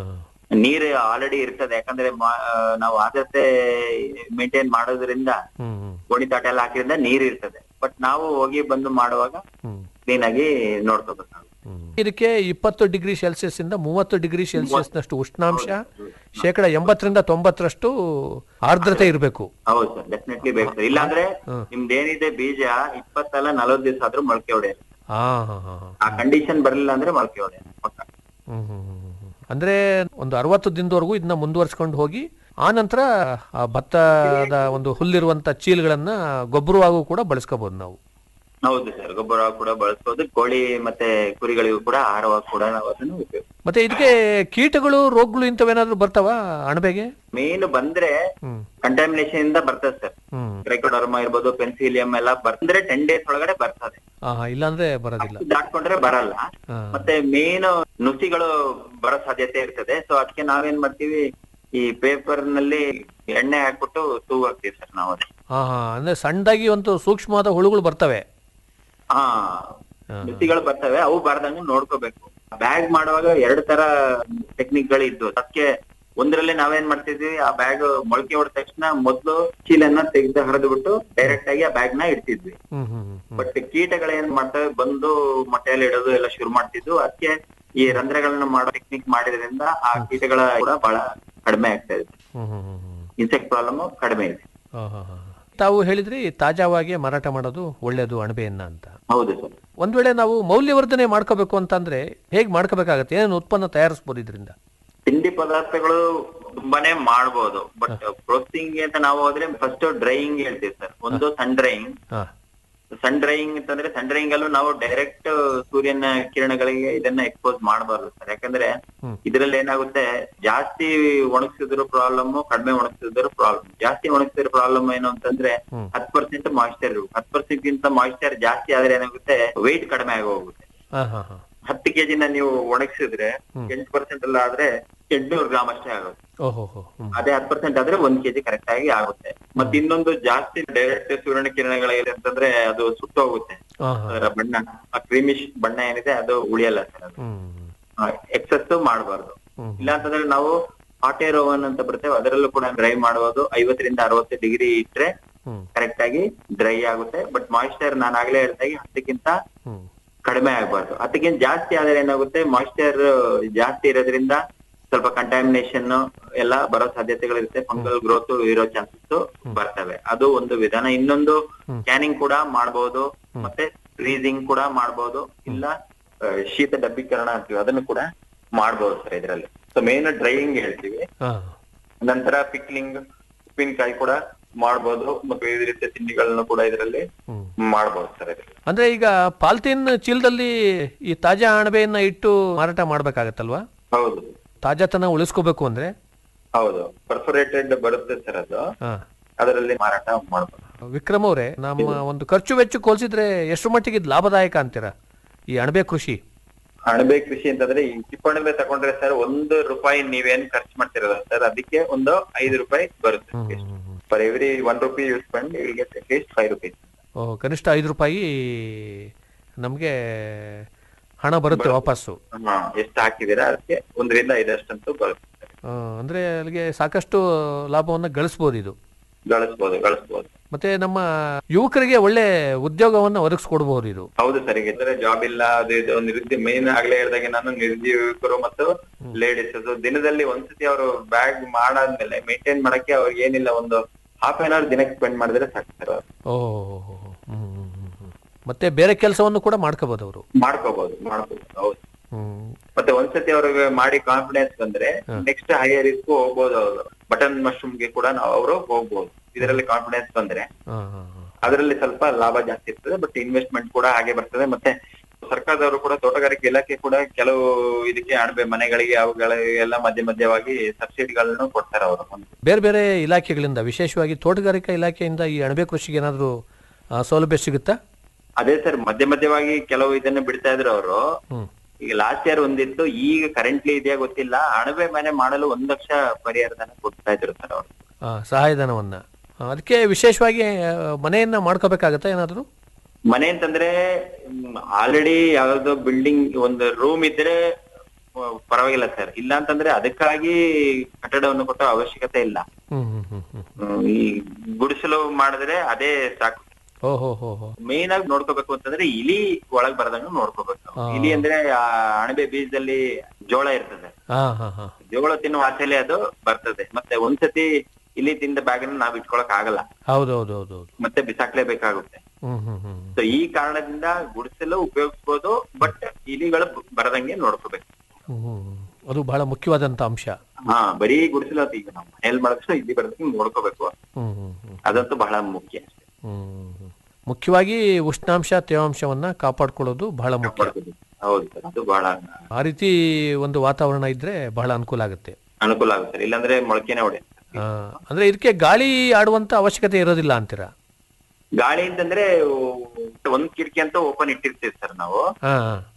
ನೀರು ಆಲ್ರೆಡಿ ಇರ್ತದೆ ಯಾಕಂದ್ರೆ ಮಾ- ಆ, ನಾವು ಆದ್ಯತೆ ಮೇಂಟೈನ್ ಮಾಡೋದ್ರಿಂದ ಗೋಣಿ ತಾಟ ಎಲ್ಲ ಹಾಕಿದ್ರಿಂದ ನೀರ್ ಇರ್ತದೆ ಬಟ್ ನಾವು ಹೋಗಿ ಬಂದು ಮಾಡುವಾಗ ಕ್ಲೀನ್ ಆಗಿ ನೋಡ್ಕೋಬೇಕಾಗುತ್ತೆ ಇದಕ್ಕೆ ಇಪ್ಪತ್ತು ಡಿಗ್ರಿ ಸೆಲ್ಸಿಯಸ್ ಇಂದ ಮೂವತ್ತು ಡಿಗ್ರಿ ಸೆಲ್ಸಿಯಸ್ ನಷ್ಟು ಉಷ್ಣಾಂಶ ಶೇಕಡ ಎಂಬತ್ತರಿಂದ ತೊಂಬತ್ತರಷ್ಟು ಆರ್ದ್ರತೆ ಇರಬೇಕು ಹೌದು ಸರ್ ಡೆಫಿನೆಟ್ಲಿ ಬೇಕು ಸರ್ ಇಲ್ಲಾಂದ್ರೆ ನಿಮ್ದೇನಿದೆ ಬೀಜ ಇಪ್ಪತ್ತಲ್ಲ ನಲವತ್ತು ದಿವಸ ಆದ್ರೂ ಮೊಳಕೆ ಹೊಡೆಯಲ್ಲ ಹಾ ಹಾ ಹಾ ಆ ಕಂಡೀಷನ್ ಬರಲಿಲ್ಲ ಅಂದ್ರೆ ಮೊಳಕೆ ಹೊಡೆಯಲ್ಲ ಪಕ್ಕ ಹ್ಮ್ ಹ್ಮ್ ಹ್ಮ್ ಹ್ಮ್. ಅಂದ್ರೆ ಒಂದು ಅರವತ್ತು ದಿನದವರೆಗೂ ಇದನ್ನ ಮುಂದುವರ್ಸ್ಕೊಂಡು ಹೋಗಿ ಆ ನಂತರ ಆ ಭತ್ತದ ಒಂದು ಹುಲ್ಲಿರುವಂತ ಚೀಲಗಳನ್ನ ಗೊಬ್ಬರವಾಗೂ ಕೂಡ ಬಳಸ್ಕೋಬಹುದು ನಾವು ಹೌದು ಸರ್ ಗೊಬ್ಬರ ಕೂಡ ಬಳಸ್ಬೋದು ಕೋಳಿ ಮತ್ತೆ ಕುರಿಗಳಿಗೂ ಕೂಡ ಆಹಾರವಾಗಿ ಕೂಡ ನಾವು ಅದನ್ನು ಉಪಯೋಗ ಮತ್ತೆ ಇದಕ್ಕೆ ಕೀಟಗಳು ರೋಗಗಳು ಇಂಥವೇನಾದ್ರೂ ಬರ್ತಾವ ಅಣಬೆಗೆ ಮೇನ್ ಬಂದ್ರೆ ಕಂಟಾಮಿನೇಷನ್ ಇಂದ ಬರ್ತದೆ ಸರ್ ಟ್ರೈಕೋಡರ್ಮ ಇರ್ಬೋದು ಪೆನ್ಸಿಲಿಯಂ ಎಲ್ಲ ಬಂದ್ರೆ ಟೆನ್ ಡೇಸ್ ಒಳಗಡೆ ಬರ್ತದೆ ಹಾ ಹಾ, ಇಲ್ಲಾಂದ್ರೆ ಬರೋದಿಲ್ಲ ದಾಟ್ಕೊಂಡ್ರೆ ಬರಲ್ಲ ಹಾ. ಮತ್ತೆ ಮೇನ್ ನುಸಿಗಳು ಬರೋ ಸಾಧ್ಯತೆ ಇರ್ತದೆ ಸೊ ಅದಕ್ಕೆ ನಾವೇನ್ ಮಾಡ್ತೀವಿ ಈ ಪೇಪರ್ ನಲ್ಲಿ ಎಣ್ಣೆ ಹಾಕ್ಬಿಟ್ಟು ತೂಗು ಹಾಕ್ತೀವಿ ಸರ್ ನಾವು ಅದಕ್ಕೆ ಹಾ ಹಾ ಅಂದ್ರೆ ಸಣ್ಣದಾಗಿ ಒಂದು ಸೂಕ್ಷ್ಮವಾದ ಹುಳುಗಳು ಬರ್ತವೆ ಹಾ ನುಸಿಗಳು ಬರ್ತವೆ ಅವು ಬಾರ್ದಂಗ ನೋಡ್ಕೋಬೇಕು ಬ್ಯಾಗ್ ಮಾಡುವಾಗ ಎರಡು ತರ ಟೆಕ್ನಿಕ್ ಗಳು ಇದ್ವು ಅದಕ್ಕೆ ಒಂದ್ರಲ್ಲಿ ನಾವೇನ್ ಮಾಡ್ತಿದ್ವಿ ಆ ಬ್ಯಾಗ್ ಮೊಳಕೆ ಹೊಡೆದ ತಕ್ಷಣ ಮೊದ್ಲು ಚೀಲನ್ನ ತೆಗೆದು ಹರಿದು ಬಿಟ್ಟು ಡೈರೆಕ್ಟ್ ಆಗಿ ಆ ಬ್ಯಾಗ್ ನ ಇಡ್ತಿದ್ವಿ ಹ್ಮ್ ಹ್ಮ್ ಬಟ್ ಕೀಟಗಳೇನ್ ಮಾಡ್ತವೆ ಬಂದು ಮೊಟ್ಟೆಯಲ್ಲಿ ಇಡೋದು ಎಲ್ಲ ಶುರು ಮಾಡ್ತಿದ್ವು ಅದಕ್ಕೆ ಈ ರಂಧ್ರಗಳನ್ನ ಮಾಡೋ ಟೆಕ್ನಿಕ್ ಮಾಡಿದ್ರಿಂದ ಆ ಕೀಟಗಳ ಕೂಡ ಬಹಳ ಕಡಿಮೆ ಆಗ್ತಾ ಇದೆ ಹ್ಮ್ ಹ್ಮ್ ಹ್ಮ್ ಹ್ಮ್. ಇನ್ಸೆಕ್ಟ್ ಪ್ರಾಬ್ಲಮ್ ಕಡಿಮೆ ಇದೆ ಹಾ, ಹಾ, ಹಾ. ತಾವು ಹೇಳಿದ್ರಿ ತಾಜಾವಾಗಿ ಮಾರಾಟ ಮಾಡೋದು ಒಳ್ಳೇದು ಅಣಬೆಯನ್ನ ಅಂತ ಹೌದು ಸರ್ ಒಂದ್ ವೇಳೆ ನಾವು ಮೌಲ್ಯವರ್ಧನೆ ಮಾಡ್ಕೋಬೇಕು ಅಂತಂದ್ರೆ ಹೇಗ್ ಮಾಡ್ಕೋಬೇಕಾಗತ್ತೆ ಏನೇನು ಉತ್ಪನ್ನ ತಯಾರಿಸಬಹುದು ಇದರಿಂದ ತಿಂಡಿ ಪದಾರ್ಥಗಳು ತುಂಬಾನೇ ಮಾಡ್ಬೋದು ಬಟ್ ಪ್ರೊಸೆಸಿಂಗ್ ಅಂತ ನಾವು ಹೋದ್ರೆ ಫಸ್ಟ್ ಡ್ರೈಯಿಂಗ್ ಹೇಳ್ತೀವಿ ಸರ್ ಒಂದು ಸನ್ ಡ್ರೈಯಿಂಗ್ ಹಾ ಸನ್ ಡ್ರೈಯಿಂಗ್ ಅಂತಂದ್ರೆ ಸನ್ ಡ್ರೈಯಿಂಗ್ ಅಲ್ಲೂ ನಾವು ಡೈರೆಕ್ಟ್ ಸೂರ್ಯನ ಕಿರಣಗಳಿಗೆ ಇದನ್ನ ಎಕ್ಸ್ಪೋಸ್ ಮಾಡಬಾರ್ದು ಸರ್ ಯಾಕಂದ್ರೆ ಇದ್ರಲ್ಲಿ ಏನಾಗುತ್ತೆ ಜಾಸ್ತಿ ಒಣಗಿಸಿದ್ರು ಪ್ರಾಬ್ಲಮ್ ಕಡಿಮೆ ಒಣಗಿಸಿದ್ರು ಪ್ರಾಬ್ಲಮ್ ಜಾಸ್ತಿ ಒಣಗಿಸಿದ್ರ ಪ್ರಾಬ್ಲಮ್ ಏನು ಅಂತಂದ್ರೆ ಹತ್ ಪರ್ಸೆಂಟ್ ಮಾಯಿಶ್ಚರ್ ಇರ್ಬೇಕು ಹತ್ ಪರ್ಸೆಂಟ್ ಗಿಂತ ಮಾಯಿಶ್ಚರ್ ಜಾಸ್ತಿ ಆದ್ರೆ ಏನಾಗುತ್ತೆ ವೆಯ್ಟ್ ಕಡಿಮೆ ಆಗಿ ಹೋಗುತ್ತೆ ಹಾ ಹಾ ಹಾ ಹತ್ತು ಕೆಜಿನ ನೀವು ಒಣಗಿಸಿದ್ರೆ ಎಂಟು ಪರ್ಸೆಂಟ್ ಎಲ್ಲ ಆದ್ರೆ ಎಂಟ್ನೂರು ಗ್ರಾಮ್ ಅಷ್ಟೇ ಆಗುತ್ತೆ ಓಹೋ ಹೋ ಹ್ಮ್. ಅದೇ ಹತ್ತು ಪರ್ಸೆಂಟ್ ಆದ್ರೆ ಒಂದ್ ಕೆಜಿ ಕರೆಕ್ಟ್ ಆಗಿ ಆಗುತ್ತೆ ಮತ್ತೆ ಇನ್ನೊಂದು ಜಾಸ್ತಿ ಡೈರೆಕ್ಟ್ ಸೂರ್ಯನ ಕಿರಣಗಳಿದೆ ಅಂತಂದ್ರೆ ಅದು ಸುಟ್ಟೋಗುತ್ತೆ ಹಾ, ಹಾ. ಅದರ ಬಣ್ಣ ಆ ಕ್ರೀಮಿಶ್ ಬಣ್ಣ ಏನಿದೆ ಅದು ಉಳಿಯಲ್ಲ ಸರ್ ಅದು ಹ್ಮ್ ಎಕ್ಸಸ್ ಮಾಡಬಾರ್ದು ಇಲ್ಲ ಅಂತಂದ್ರೆ ನಾವು ಹಾಟ್ ಏರ್ ಓವನ್ ಅಂತ ಬರ್ತೇವೆ ಅದರಲ್ಲೂ ಕೂಡ ಡ್ರೈ ಮಾಡಬಹುದು ಐವತ್ತರಿಂದ ಅರವತ್ತು ಡಿಗ್ರಿ ಇಟ್ರೆ ಹ್ಮ್. ಕರೆಕ್ಟ್ ಆಗಿ ಡ್ರೈ ಆಗುತ್ತೆ ಬಟ್ ಮಾಯಿಶ್ಚರ್ ನಾನು ಆಗ್ಲೇ ಹೇಳ್ದಾಗೆ ಹತ್ತಕ್ಕಿಂತ ಹ್ಮ್. ಕಡಿಮೆ ಆಗ್ಬಾರ್ದು ಅದಕ್ಕಿಂತ ಜಾಸ್ತಿ ಆದ್ರೆ ಏನಾಗುತ್ತೆ ಮಾಯಿಶ್ಚರ್ ಜಾಸ್ತಿ ಇರೋದ್ರಿಂದ ಸ್ವಲ್ಪ ಕಂಟಾಮಿನೇಷನ್ ಎಲ್ಲ ಬರೋ ಸಾಧ್ಯತೆಗಳಿರುತ್ತೆ ಫಂಗಲ್ ಗ್ರೋತ್ ಇರೋ ಚಾನ್ಸಸ್ ಬರ್ತವೆ ಅದು ಒಂದು ವಿಧಾನ ಇನ್ನೊಂದು ಕ್ಯಾನಿಂಗ್ ಕೂಡ ಮಾಡಬಹುದು ಮತ್ತೆ ಫ್ರೀಸಿಂಗ್ ಕೂಡ ಮಾಡಬಹುದು ಇಲ್ಲ ಆ, ಶೀತ ಡಬ್ಬೀಕರಣ ಅಂತೀವಿ ಅದನ್ನು ಕೂಡ ಮಾಡಬಹುದು ಸರ್ ಇದರಲ್ಲಿ ಸೊ ಮೇನ್ ಡ್ರೈಯಿಂಗ್ ಹೇಳ್ತೀವಿ ಹಾ ನಂತರ ಪಿಕ್ಲಿಂಗ್ ಉಪ್ಪಿನಕಾಯಿ ಕೂಡ ಮಾಡಬಹುದು ಮತ್ತು ವಿವಿಧ ರೀತಿಯ ತಿಂಡಿಗಳನ್ನು ಕೂಡ ಇದರಲ್ಲಿ ಮಾಡಬಹುದು ಸರ್ ಇದರಲ್ಲಿ ಅಂದ್ರೆ ಈಗ ಪಾಲ್ತೀನ್ ಚೀಲದಲ್ಲಿ ಈ ತಾಜಾ ಅಣಬೆಯನ್ನ ಇಟ್ಟು ಮಾರಾಟ ಮಾಡ್ಬೇಕಾಗತ್ತಲ್ವಾ ಹೌದು ತಾಜಾತನ ಉಳಿಸ್ಕೋಬೇಕು ಅಂದ್ರೆ ಹೌದು ಪರ್ಫೊರೇಟೆಡ್ ಬರುತ್ತೆ ಸರ್ ಅದು ಹಾ ಅದರಲ್ಲಿ ಮಾರಾಟ ಮಾಡಬಹುದು ವಿಕ್ರಮ್ ಅವರೇ ನಮ್ಮ ಒಂದು ಖರ್ಚು ವೆಚ್ಚ ಹೋಲಿಸಿದ್ರೆ ಎಷ್ಟು ಮಟ್ಟಿಗೆ ಇದು ಲಾಭದಾಯಕ ಅಂತೀರಾ ಈ ಅಣಬೆ ಕೃಷಿ ಅಣಬೆ ಕೃಷಿ ಅಂತಂದ್ರೆ ಈ ಕಿಪ್ಪಣಬೆ ತಗೊಂಡ್ರೆ ಸರ್ ಒಂದು ರೂಪಾಯಿ ನೀವೇನ್ ಖರ್ಚು ಮಾಡ್ತಿರಲ್ಲ ಸರ್ ಅದಕ್ಕೆ ಒಂದು ಐದು ರೂಪಾಯಿ ಬರುತ್ತೆ for every one rupee you spend you get at least five rupees ಓ, ಕನಿಷ್ಠ ಐದು ರೂಪಾಯಿ ನಮಗೆ ಹಣ ಬರುತ್ತೆ ವಾಪಸ್ಸು ಎಷ್ಟು ಹಾಕಿದೀರಾ ಅದಕ್ಕೆ ಒಂದರಿಂದ ಐದಷ್ಟಂತೂ ಬರುತ್ತೆ ಆ, ಅಂದ್ರೆ ಅಲ್ಲಿಗೆ ಸಾಕಷ್ಟು ಲಾಭವನ್ನ ಗಳಿಸ್ಬೋದು ಇದು ಗಳಿಸ್ಬೋದು ಗಳಿಸ್ಬೋದು ಮತ್ತೆ ನಮ್ಮ ಯುವಕರಿಗೆ ಒಳ್ಳೆ ಉದ್ಯೋಗವನ್ನ ಒದಗಿಸ್ಕೊಡ್ಬೋದು ಇದು ಹೌದು ಸರ್ ಈಗ ಜಾಬ್ ಇಲ್ಲ ಅದು ಇದು ನಿರುದ್ಯೋಗ ಮೇನ್ ಆಗ್ಲೇ ಹೇಳ್ದಾಗೆ ನಾನು ನಿರುದ್ಯೋಗಿಕರು ಮತ್ತು ಲೇಡೀಸ್ ದಿನದಲ್ಲಿ ಒಂದ್ಸತಿ ಅವರು ಬ್ಯಾಗ್ ಮಾಡಾದ್ಮೇಲೆ ಮೇಂಟೈನ್ ಮಾಡಕ್ಕೆ ಅವ್ರಿಗೆ ಏನಿಲ್ಲ ಒಂದು ಹಾಫ್ ಅನ್ ಅವರ್ ದಿನಕ್ಕೆ ಸ್ಪೆಂಡ್ ಮಾಡಿದ್ರೆ ಸಾಕು ಸರ್ ಅವ್ರು. ಓ ಹ್ಮ್, ಹ್ಮ್, ಹ್ಮ್, ಹ್ಮ್. ಮತ್ತೆ ಬೇರೆ ಕೆಲಸವನ್ನು ಕೂಡ ಮಾಡ್ಕೋಬಹುದು ಅವರು ಮಾಡ್ಕೋಬಹುದು ಮಾಡ್ಕೋಬಹುದು ಹೌದು ಮತ್ತೆ ಒಂದ್ಸತಿ ಅವ್ರಿಗೆ ಮಾಡಿ ಕಾನ್ಫಿಡೆನ್ಸ್ ಬಂದ್ರೆ ನೆಕ್ಸ್ಟ್ ಹೈಯರ್ ಇಸ್ಕು ಹೋಗ್ಬೋದು ಅವರು ಬಟನ್ ಮಶ್ರೂಮ್ಗೆ ಕೂಡ ನಾವು ಅವರು ಹೋಗ್ಬೋದು ಇದರಲ್ಲಿ ಕಾನ್ಫಿಡೆನ್ಸ್ ಬಂದ್ರೆ ಹಾ, ಹಾ, ಹಾ. ಅದರಲ್ಲಿ ಸ್ವಲ್ಪ ಲಾಭ ಜಾಸ್ತಿ ಇರ್ತದೆ ಬಟ್ ಇನ್ವೆಸ್ಟ್ಮೆಂಟ್ ಕೂಡ ಹಾಗೆ ಬರ್ತದೆ ಮತ್ತೆ ಸರ್ಕಾರದವರು ಕೂಡ ತೋಟಗಾರಿಕೆ ಇಲಾಖೆ ಕೂಡ ಕೆಲವು ಇದಕ್ಕೆ ಅಣಬೆ ಮನೆಗಳಿಗೆ ಅವುಗಳಿಗೆಲ್ಲ ಮಧ್ಯ ಮಧ್ಯವಾಗಿ ಸಬ್ಸಿಡಿಗಳನ್ನು ಕೊಡ್ತಾರೆ ಅವರು ಬೇರೆ ಬೇರೆ ಇಲಾಖೆಗಳಿಂದ ವಿಶೇಷವಾಗಿ ತೋಟಗಾರಿಕಾ ಇಲಾಖೆಯಿಂದ ಈ ಅಣಬೆ ಕೃಷಿಗೆ ಏನಾದರೂ ಸೌಲಭ್ಯ ಸಿಗುತ್ತಾ ಅದೇ ಸರ್ ಮಧ್ಯ ಮಧ್ಯವಾಗಿ ಕೆಲವು ಇದನ್ನ ಬಿಡ್ತಾ ಇದ್ರು ಅವರು ಹ್ಮ್. ಈಗ ಲಾಸ್ಟ್ ಇಯರ್ ಒಂದಿತ್ತು ಈಗ ಕರೆಂಟ್ಲಿ ಇದೆಯಾ ಗೊತ್ತಿಲ್ಲ ಅಣಬೆ ಮನೆ ಮಾಡಲು ಒಂದ್ ಲಕ್ಷ ಪರಿಹಾರಧನ ಕೊಡ್ತಾ ಇದ್ರು ಸರ್ ಅವರು ಆ, ಸಹಾಯಧನವನ್ನ ಆ, ಅದಕ್ಕೆ ವಿಶೇಷವಾಗಿ ಆ, ಮನೆಯನ್ನ ಮಾಡ್ಕೋಬೇಕಾಗತ್ತಾ ಏನಾದರೂ ಮನೆ ಅಂತಂದ್ರೆ ಆಲ್ರೆಡಿ ಯಾವ್ದೋ ಬಿಲ್ಡಿಂಗ್ ಒಂದು ರೂಮ್ ಇದ್ರೆ ಆ, ಪರವಾಗಿಲ್ಲ ಸರ್ ಇಲ್ಲ ಅಂತಂದ್ರೆ ಅದಕ್ಕಾಗಿ ಕಟ್ಟಡವನ್ನು ಕೊಟ್ಟ ಅವಶ್ಯಕತೆ ಇಲ್ಲ ಹ್ಮ್ ಹ್ಮ್ ಹ್ಮ್ ಹ್ಮ್ ಹ್ಮ್, ಈ ಗುಡಿಸಲು ಮಾಡಿದ್ರೆ ಅದೇ ಸಾಕು ಓ ಹೋ ಹೋ ಹೋ ಮೇನ್ ಆಗಿ ನೋಡ್ಕೋಬೇಕು ಅಂತಂದ್ರೆ ಇಲಿ ಒಳಗ್ ಬರದಂಗ ನೋಡ್ಕೋಬೇಕು ಆ. ಇಲಿ ಅಂದ್ರೆ ಆ ಅಣಬೆ ಬೀಜದಲ್ಲಿ ಜೋಳ ಇರ್ತದೆ ಹಾ ಹಾ ಹಾ ಜೋಳ ತಿನ್ನುವ ಆಸೆಲೆ ಅದು ಬರ್ತದೆ ಮತ್ತೆ ಒಂದ್ಸತಿ ಇಲಿ ತಿಂದ ಬ್ಯಾಗ್ ನಾವ್ ಇಟ್ಕೊಳಕ್ ಆಗಲ್ಲ ಹೌದು ಹೌದು ಹೌದು ಹೌದು ಮತ್ತೆ ಬಿಸಾಕ್ಲೇಬೇಕಾಗುತ್ತೆ ಹ್ಮ್ ಹ್ಮ್ ಹ್ಮ್ ಸೊ ಈ ಕಾರಣದಿಂದ ಗುಡಿಸಲು ಉಪಯೋಗಿಸ್ಬೋದು ಬಟ್ ಇಲಿಗಳು ಬ- ಬರದಂಗೆ ನೋಡ್ಕೋಬೇಕು ಹ್ಮ್, ಹ್ಮ್, ಹ್ಮ್. ಅದು ಬಹಳ ಮುಖ್ಯವಾದಂತ ಅಂಶ ಹಾ ಬರೀ ಗುಡಿಸಲು ಅದು ಈಗ ನಾವು ಮನೇಲಿ ಮಾಡಿದ್ರೆ ಇಲ್ಲಿ ಬರದಂಗೆ ನೋಡ್ಕೋಬೇಕು ಹ್ಮ್ ಹ್ಮ್ ಹ್ಮ್ ಅದಂತೂ ಬಹಳ ಮುಖ್ಯ ಹ್ಮ್ ಹ್ಮ್. ಮುಖ್ಯವಾಗಿ ಉಷ್ಣಾಂಶ ತೇವಾಂಶವನ್ನ ಕಾಪಾಡ್ಕೊಳ್ಳೋದು ಬಹಳ ಮುಖ್ಯ ಹೌದು ಸರ್ ಅದು ಬಹಳ ಆ ರೀತಿ ಒಂದು ವಾತಾವರಣ ಇದ್ರೆ ಬಹಳ ಅನುಕೂಲ ಆಗುತ್ತೆ ಅನುಕೂಲ ಆಗುತ್ತೆ ಇಲ್ಲಾಂದ್ರೆ ಮೊಳಕೆನೆ ಹೊಡೆ ಆ, ಅಂದ್ರೆ ಇದಕ್ಕೆ ಗಾಳಿ ಆಡುವಂತ ಅವಶ್ಯಕತೆ ಇರೋದಿಲ್ಲ ಅಂತೀರಾ ಗಾಳಿ ಅಂತಂದ್ರೆ ಒಂದ್ ಕಿಟಕಿ ಅಂತ ಓಪನ್ ಇಟ್ಟಿರ್ತೀವಿ ಸರ್ ನಾವು ಹಾ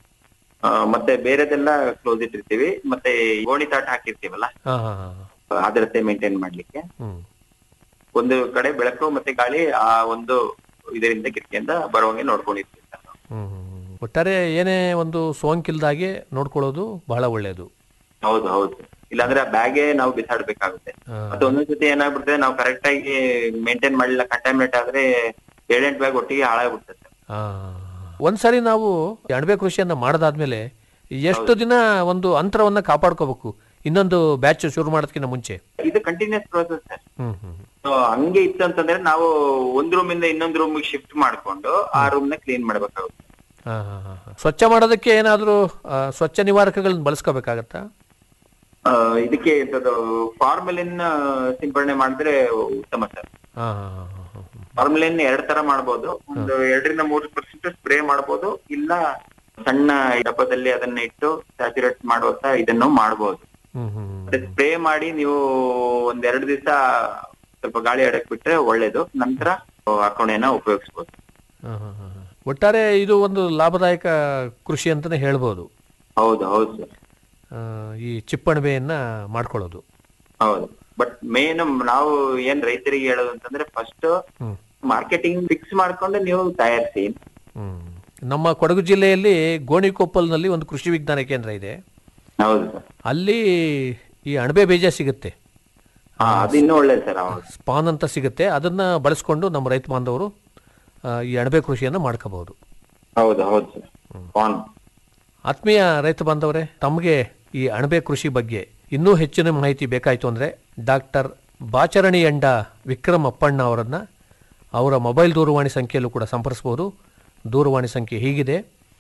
ಆ, ಮತ್ತೆ ಬೇರೆದೆಲ್ಲ ಕ್ಲೋಸ್ ಇಟ್ಟಿರ್ತೀವಿ ಮತ್ತೆ ಗೋಣಿ ತಾಟ ಹಾಕಿರ್ತೀವಲ್ಲ ಹಾ ಹಾ ಹಾ ಆದ್ರತೆ ಮೇಂಟೈನ್ ಮಾಡ್ಲಿಕ್ಕೆ ಹ್ಮ್ ಒಂದು ಕಡೆ ಬೆಳಕು ಮತ್ತೆ ಗಾಳಿ ಆ ಒಂದು ಇದರಿಂದ ಕಿಟಕಿಯಿಂದ ಬರುವಂಗೆ ನೋಡ್ಕೊಂಡಿರ್ತೀವಿ ಸರ್ ನಾವು. ಹ್ಮ್ ಹ್ಮ್, ಹ್ಮ್. ಒಟ್ಟಾರೆ ಏನೇ ಒಂದು ಸೋಂಕಿಲ್ದಾಗೆ ನೋಡ್ಕೊಳ್ಳೋದು ಬಹಳ ಒಳ್ಳೆಯದು ಹೌದು ಹೌದು ಇಲ್ಲಾಂದ್ರೆ ಆ ಬ್ಯಾಗೆ ನಾವು ಬಿಸಾಡ್ಬೇಕಾಗುತ್ತೆ ಮತ್ತೆ ಒಂದೊಂದ್ಸತಿ ಏನಾಗ್ಬಿಡ್ತದೆ ನಾವು ಕರೆಕ್ಟ್ ಆಗಿ ಮೇಂಟೈನ್ ಮಾಡಿಲ್ಲ ಕಂಟಾಮಿನೇಟ್ ಆದ್ರೆ ಏಳೆಂಟು ಬ್ಯಾಗ್ ಒಟ್ಟಿಗೆ ಹಾಳಾಗ್ಬಿಡ್ತದೆ ಸರ್ ಆ, ಒಂದ್ಸರಿ ನಾವು ಈ ಅಣಬೆ ಕೃಷಿಯನ್ನ ಮಾಡದಾದ್ಮೇಲೆ ಎಷ್ಟು ದಿನ ಒಂದು ಅಂತರವನ್ನ ಕಾಪಾಡ್ಕೋಬೇಕು ಇನ್ನೊಂದು ಬ್ಯಾಚ್ ಶುರು ಮಾಡೋದಕ್ಕಿಂತ ಮುಂಚೆ ಇದು continuous process sir hmm hmm so ಹಂಗೆ ಇತ್ತು ಅಂತಂದ್ರೆ ನಾವು ಒಂದ್ ರೂಮ್ ಇಂದ ಇನ್ನೊಂದ್ ರೂಮ್ ಶಿಫ್ಟ್ ಮಾಡ್ಕೊಂಡು ಆ ರೂಮ್ ನ ಕ್ಲೀನ್ ಮಾಡ್ಬೇಕಾಗುತ್ತೆ ಹಾ, ಹಾ, ಹಾ, ಹಾ. ಸ್ವಚ್ಛ ಮಾಡೋದಕ್ಕೆ ಏನಾದರೂ ಸ್ವಚ್ಛ ನಿವಾರಕಗಳನ್ನ ಬಳಸ್ಕೋಬೇಕಾಗತ್ತಾ ಆ, ಇದಕ್ಕೆ ಫಾರ್ಮಲಿನ್ ಸಿಂಪಡಣೆ ಮಾಡಿದ್ರೆ ಉತ್ತಮ ಸರ್ ಹಾ, ಹಾ, ಹಾ, ಹಾ, ಹಾ. ಫಾರ್ಮಲಿನ್ ಎರಡ್ ತರ ಮಾಡ್ಬೋದು ಒಂದು ಎರಡರಿಂದ ಮೂರು ಪರ್ಸೆಂಟ್ ಸ್ಪ್ರೇ ಮಾಡ್ಬೋದು ಇಲ್ಲ ಸಣ್ಣ ಡಬ್ಬದಲ್ಲಿ ಅದನ್ನ ಇಟ್ಟು ಸ್ಯಾಚುರೇಟ್ ಮಾಡುವಂತ ಇದನ್ನು ಮಾಡ್ಬೋದು ಹ್ಮ್ ಹ್ಮ್ ಹ್ಮ್. ಮತ್ತೆ ಸ್ಪ್ರೇ ಮಾಡಿ ನೀವು ಒಂದ್ ಎರಡು ದಿವಸ ಸ್ವಲ್ಪ ಗಾಳಿ ಆಡಕ್ ಬಿಟ್ರೆ ಒಳ್ಳೇದು ನಂತರ ಹಾಕೋಣೆನ ಉಪಯೋಗಿಸ್ಬೋದು ಹಾ, ಹಾ, ಹಾ, ಹಾ. ಒಟ್ಟಾರೆ ಇದು ಒಂದು ಲಾಭದಾಯಕ ಕೃಷಿ ಅಂತಾನೆ ಹೇಳ್ಬೋದು ಹೌದು ಹೌದು ಸರ್ ಆ, ಈ ಚಿಪ್ಪಣಬೆಯನ್ನ ಮಾಡ್ಕೊಳ್ಳೋದು ಹೌದು ಬಟ್ ಮೇನ್ ನಾವು ಏನ್ ರೈತರಿಗೆ ಹೇಳೋದು ಅಂತಂದ್ರೆ ಫಸ್ಟ್ ಹ್ಮ್. ಮಾರ್ಕೆಟಿಂಗ್ ಫಿಕ್ಸ್ ಮಾಡ್ಕೊಂಡು ನೀವು ತಯಾರಿಸಿ ಹ್ಮ್. ನಮ್ಮ ಕೊಡಗು ಜಿಲ್ಲೆಯಲ್ಲಿ ಗೋಣಿಕೊಪ್ಪಲ್ನಲ್ಲಿ ಒಂದು ಕೃಷಿ ವಿಜ್ಞಾನ ಕೇಂದ್ರ ಇದೆ ಹೌದು ಸರ್ ಅಲ್ಲಿ ಈ ಅಣಬೆ ಬೀಜ ಸಿಗುತ್ತೆ ಹಾ ಅದು ಇನ್ನೂ ಒಳ್ಳೇದು ಸರ್ ಹೌದು ಸ್ಪಾನ್ ಅಂತ ಸಿಗುತ್ತೆ ಅದನ್ನ ಬಳಸ್ಕೊಂಡು ನಮ್ಮ ರೈತ ಬಾಂಧವರು ಆ, ಈ ಅಣಬೆ ಕೃಷಿಯನ್ನು ಮಾಡ್ಕೋಬಹುದು ಹೌದು ಹೌದು ಸರ್ ಫಾನ್ ಆತ್ಮೀಯ ರೈತ ಬಾಂಧವರೇ ತಮಗೆ ಈ ಅಣಬೆ ಕೃಷಿ ಬಗ್ಗೆ ಇನ್ನೂ ಹೆಚ್ಚಿನ ಮಾಹಿತಿ ಬೇಕಾಯಿತು ಅಂದರೆ ಡಾಕ್ಟರ್ ಬಾಚರಣಿ ಎಂಡ ವಿಕ್ರಮ್ ಅಪ್ಪಣ್ಣ ಅವರನ್ನ ಅವರ ಮೊಬೈಲ್ ದೂರವಾಣಿ ಸಂಖ್ಯೆಯಲ್ಲೂ ಕೂಡ ಸಂಪರ್ಸ್ಬೋದು ದೂರವಾಣಿ ಸಂಖ್ಯೆ ಹೀಗಿದೆ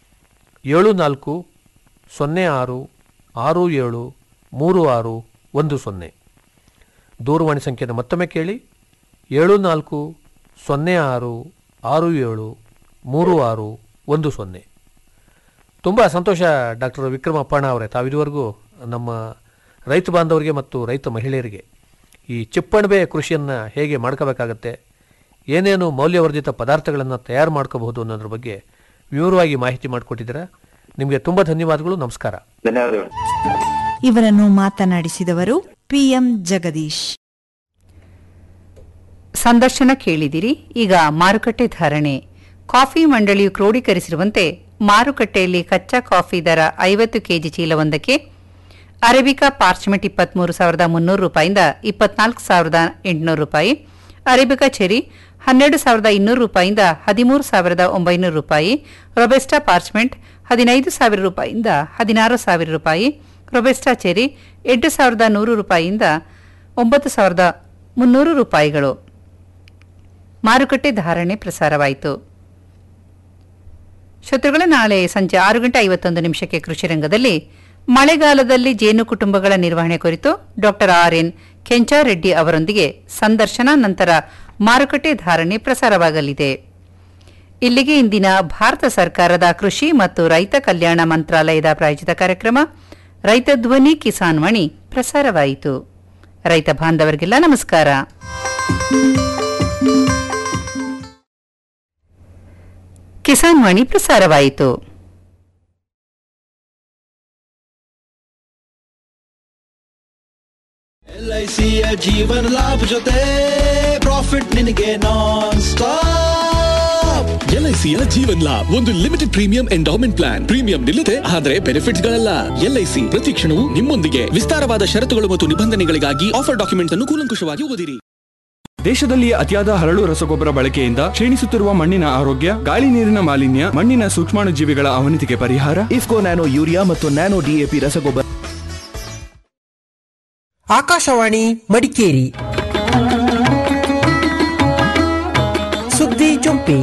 ಏಳು ನಾಲ್ಕು ಸೊನ್ನೆ ಆರು ಆರು ಏಳು ಮೂರು ಆರು ಒಂದು ಸೊನ್ನೆ ದೂರವಾಣಿ ಸಂಖ್ಯೆಯನ್ನು ಮತ್ತೊಮ್ಮೆ ಕೇಳಿ ಏಳು ನಾಲ್ಕು ಸೊನ್ನೆ ಆರು ಆರು ಏಳು ಮೂರು ಆರು ಒಂದು ಸೊನ್ನೆ ತುಂಬ ಸಂತೋಷ ಡಾಕ್ಟರ್ ವಿಕ್ರಮ ಅಪ್ಪಣ್ಣ ಅವರೇ ತಾವಿದುವರೆಗೂ ನಮ್ಮ ರೈತ ಬಾಂಧವರಿಗೆ ಮತ್ತು ರೈತ ಮಹಿಳೆಯರಿಗೆ ಈ ಚಿಪ್ಪಣಬೆ ಕೃಷಿಯನ್ನು ಹೇಗೆ ಮಾಡ್ಕೋಬೇಕಾಗತ್ತೆ ಏನೇನು ಮೌಲ್ಯವರ್ಧಿತ ಪದಾರ್ಥಗಳನ್ನು ತಯಾರು ಮಾಡ್ಕೋಬಹುದು ಅನ್ನೋದ್ರ ಬಗ್ಗೆ ವಿವರವಾಗಿ ಮಾಹಿತಿ ಮಾಡಿಕೊಟ್ಟಿದ್ದೀರಾ ನಿಮಗೆ ತುಂಬ ಧನ್ಯವಾದಗಳು ನಮಸ್ಕಾರ ಧನ್ಯವಾದಗಳು ಇವರನ್ನು ಮಾತನಾಡಿಸಿದವರು ಪಿಎಂ ಜಗದೀಶ್ ಸಂದರ್ಶನ ಕೇಳಿದಿರಿ ಈಗ ಮಾರುಕಟ್ಟೆ ಧಾರಣೆ ಕಾಫಿ ಮಂಡಳಿಯು ಕ್ರೋಢೀಕರಿಸಿರುವಂತೆ ಮಾರುಕಟ್ಟೆಯಲ್ಲಿ ಕಚ್ಚಾ ಕಾಫಿ ದರ ಐವತ್ತು ಕೆಜಿ ಚೀಲವೊಂದಕ್ಕೆ ಅರೇಬಿಕಾ ಪಾರ್ಚ್ಮೆಂಟ್ ಇಪ್ಪತ್ಮೂರು ಸಾವಿರದ ಮುನ್ನೂರು ರೂಪಾಯಿಂದ ಇಪ್ಪತ್ನಾಲ್ಕು ಸಾವಿರದ ಎಂಟುನೂರು ರೂಪಾಯಿ ಅರೇಬಿಕಾ ಚೆರಿ ಹನ್ನೆರಡು ಸಾವಿರದ ಇನ್ನೂರು ರೂಪಾಯಿಂದ ಹದಿಮೂರು ಸಾವಿರದ ಒಂಬೈನೂರು ರೂಪಾಯಿ ರೊಬೆಸ್ಟಾ ಪಾರ್ಚ್ಮೆಂಟ್ ಹದಿನೈದು ಸಾವಿರ ರೂಪಾಯಿಂದ ಹದಿನಾರು ಸಾವಿರ ರೂಪಾಯಿ ರೊಬೆಸ್ಟಾ ಚೆರಿ ಎಂಟು ಸಾವಿರದ ನೂರು ರೂಪಾಯಿಯಿಂದ ಒಂಬತ್ತು ಸಾವಿರದ ಮುನ್ನೂರು ರೂಪಾಯಿಗಳು ಮಾರುಕಟ್ಟೆ ಧಾರಣೆ ಪ್ರಸಾರವಾಯಿತು ಶತ್ರುಗಳ ನಾಳೆ ಸಂಜೆ ಆರು ಗಂಟೆ ಐವತ್ತೊಂದು ನಿಮಿಷಕ್ಕೆ ಕೃಷಿ ರಂಗದಲ್ಲಿ ಮಳೆಗಾಲದಲ್ಲಿ ಜೇನು ಕುಟುಂಬಗಳ ನಿರ್ವಹಣೆ ಕುರಿತು ಡಾಕ್ಟರ್ ಆರ್ ಎನ್ ಕೆಂಚಾರೆಡ್ಡಿ ಅವರೊಂದಿಗೆ ಸಂದರ್ಶನ ನಂತರ ಮಾರುಕಟ್ಟೆ ಧಾರಣೆ ಪ್ರಸಾರವಾಗಲಿದೆ ಇಲ್ಲಿಗೆ ಇಂದಿನ ಭಾರತ ಸರ್ಕಾರದ ಕೃಷಿ ಮತ್ತು ರೈತ ಕಲ್ಯಾಣ ಮಂತ್ರಾಲಯದ ಪ್ರಾಯೋಜಿತ ಕಾರ್ಯಕ್ರಮ ರೈತ ಧ್ವನಿ ಕಿಸಾನ್ ವಾಣಿ ಪ್ರಸಾರವಾಯಿತು ರೈತ ಬಾಂಧವರಿಗೆಲ್ಲ ನಮಸ್ಕಾರ ಕಿಸಾನ್ ವಾಣಿ ಪ್ರಸಾರವಾಯಿತು ಎಲ್ಐಸಿಯ ಜೀವನ ಲಾಭ ಜೊತೆ ಪ್ರಾಫಿಟ್ ನಿನಗೆ ನಾನ್ ಸ್ಟಾಪ್ ಎಲ್ಐಸಿಯ ಜೀವನ್ ಲಾಭ್ ಒಂದು limited premium endowment plan premium ನಿಲ್ಲದೆ ಆದರೆ ಬೆನಿಫಿಟ್ಸ್ ಗಳಲ್ಲ ಎಲ್ಐಸಿ ಪ್ರತಿ ಕ್ಷಣವೂ ನಿಮ್ಮೊಂದಿಗೆ ವಿಸ್ತಾರವಾದ ಷರತ್ತುಗಳು ಮತ್ತು ನಿಬಂಧನೆಗಳಿಗಾಗಿ ಆಫರ್ ಡಾಕ್ಯುಮೆಂಟ್ ಅನ್ನು ಕೂಲಂಕುಷವಾಗಿ ಓದಿರಿ ದೇಶದಲ್ಲಿ ಅತಿಯಾದ ಹರಳು ರಸಗೊಬ್ಬರ ಬಳಕೆಯಿಂದ ಕ್ಷೀಣಿಸುತ್ತಿರುವ ಮಣ್ಣಿನ ಆರೋಗ್ಯ ಗಾಳಿ ನೀರಿನ ಮಾಲಿನ್ಯ ಮಣ್ಣಿನ ಸೂಕ್ಷ್ಮಾಣುಜೀವಿಗಳ ಅವನತಿಗೆ ಪರಿಹಾರ ಇಫ್ಕೋ ನ್ಯಾನೋ ಯೂರಿಯಾ ಮತ್ತು ನ್ಯಾನೋ ಡಿಎಪಿ ರಸಗೊಬ್ಬರ ಆಕಾಶವಾಣಿ ಮಡಿಕೇರಿ ಸುದ್ದಿ ಜೊಂಪಿ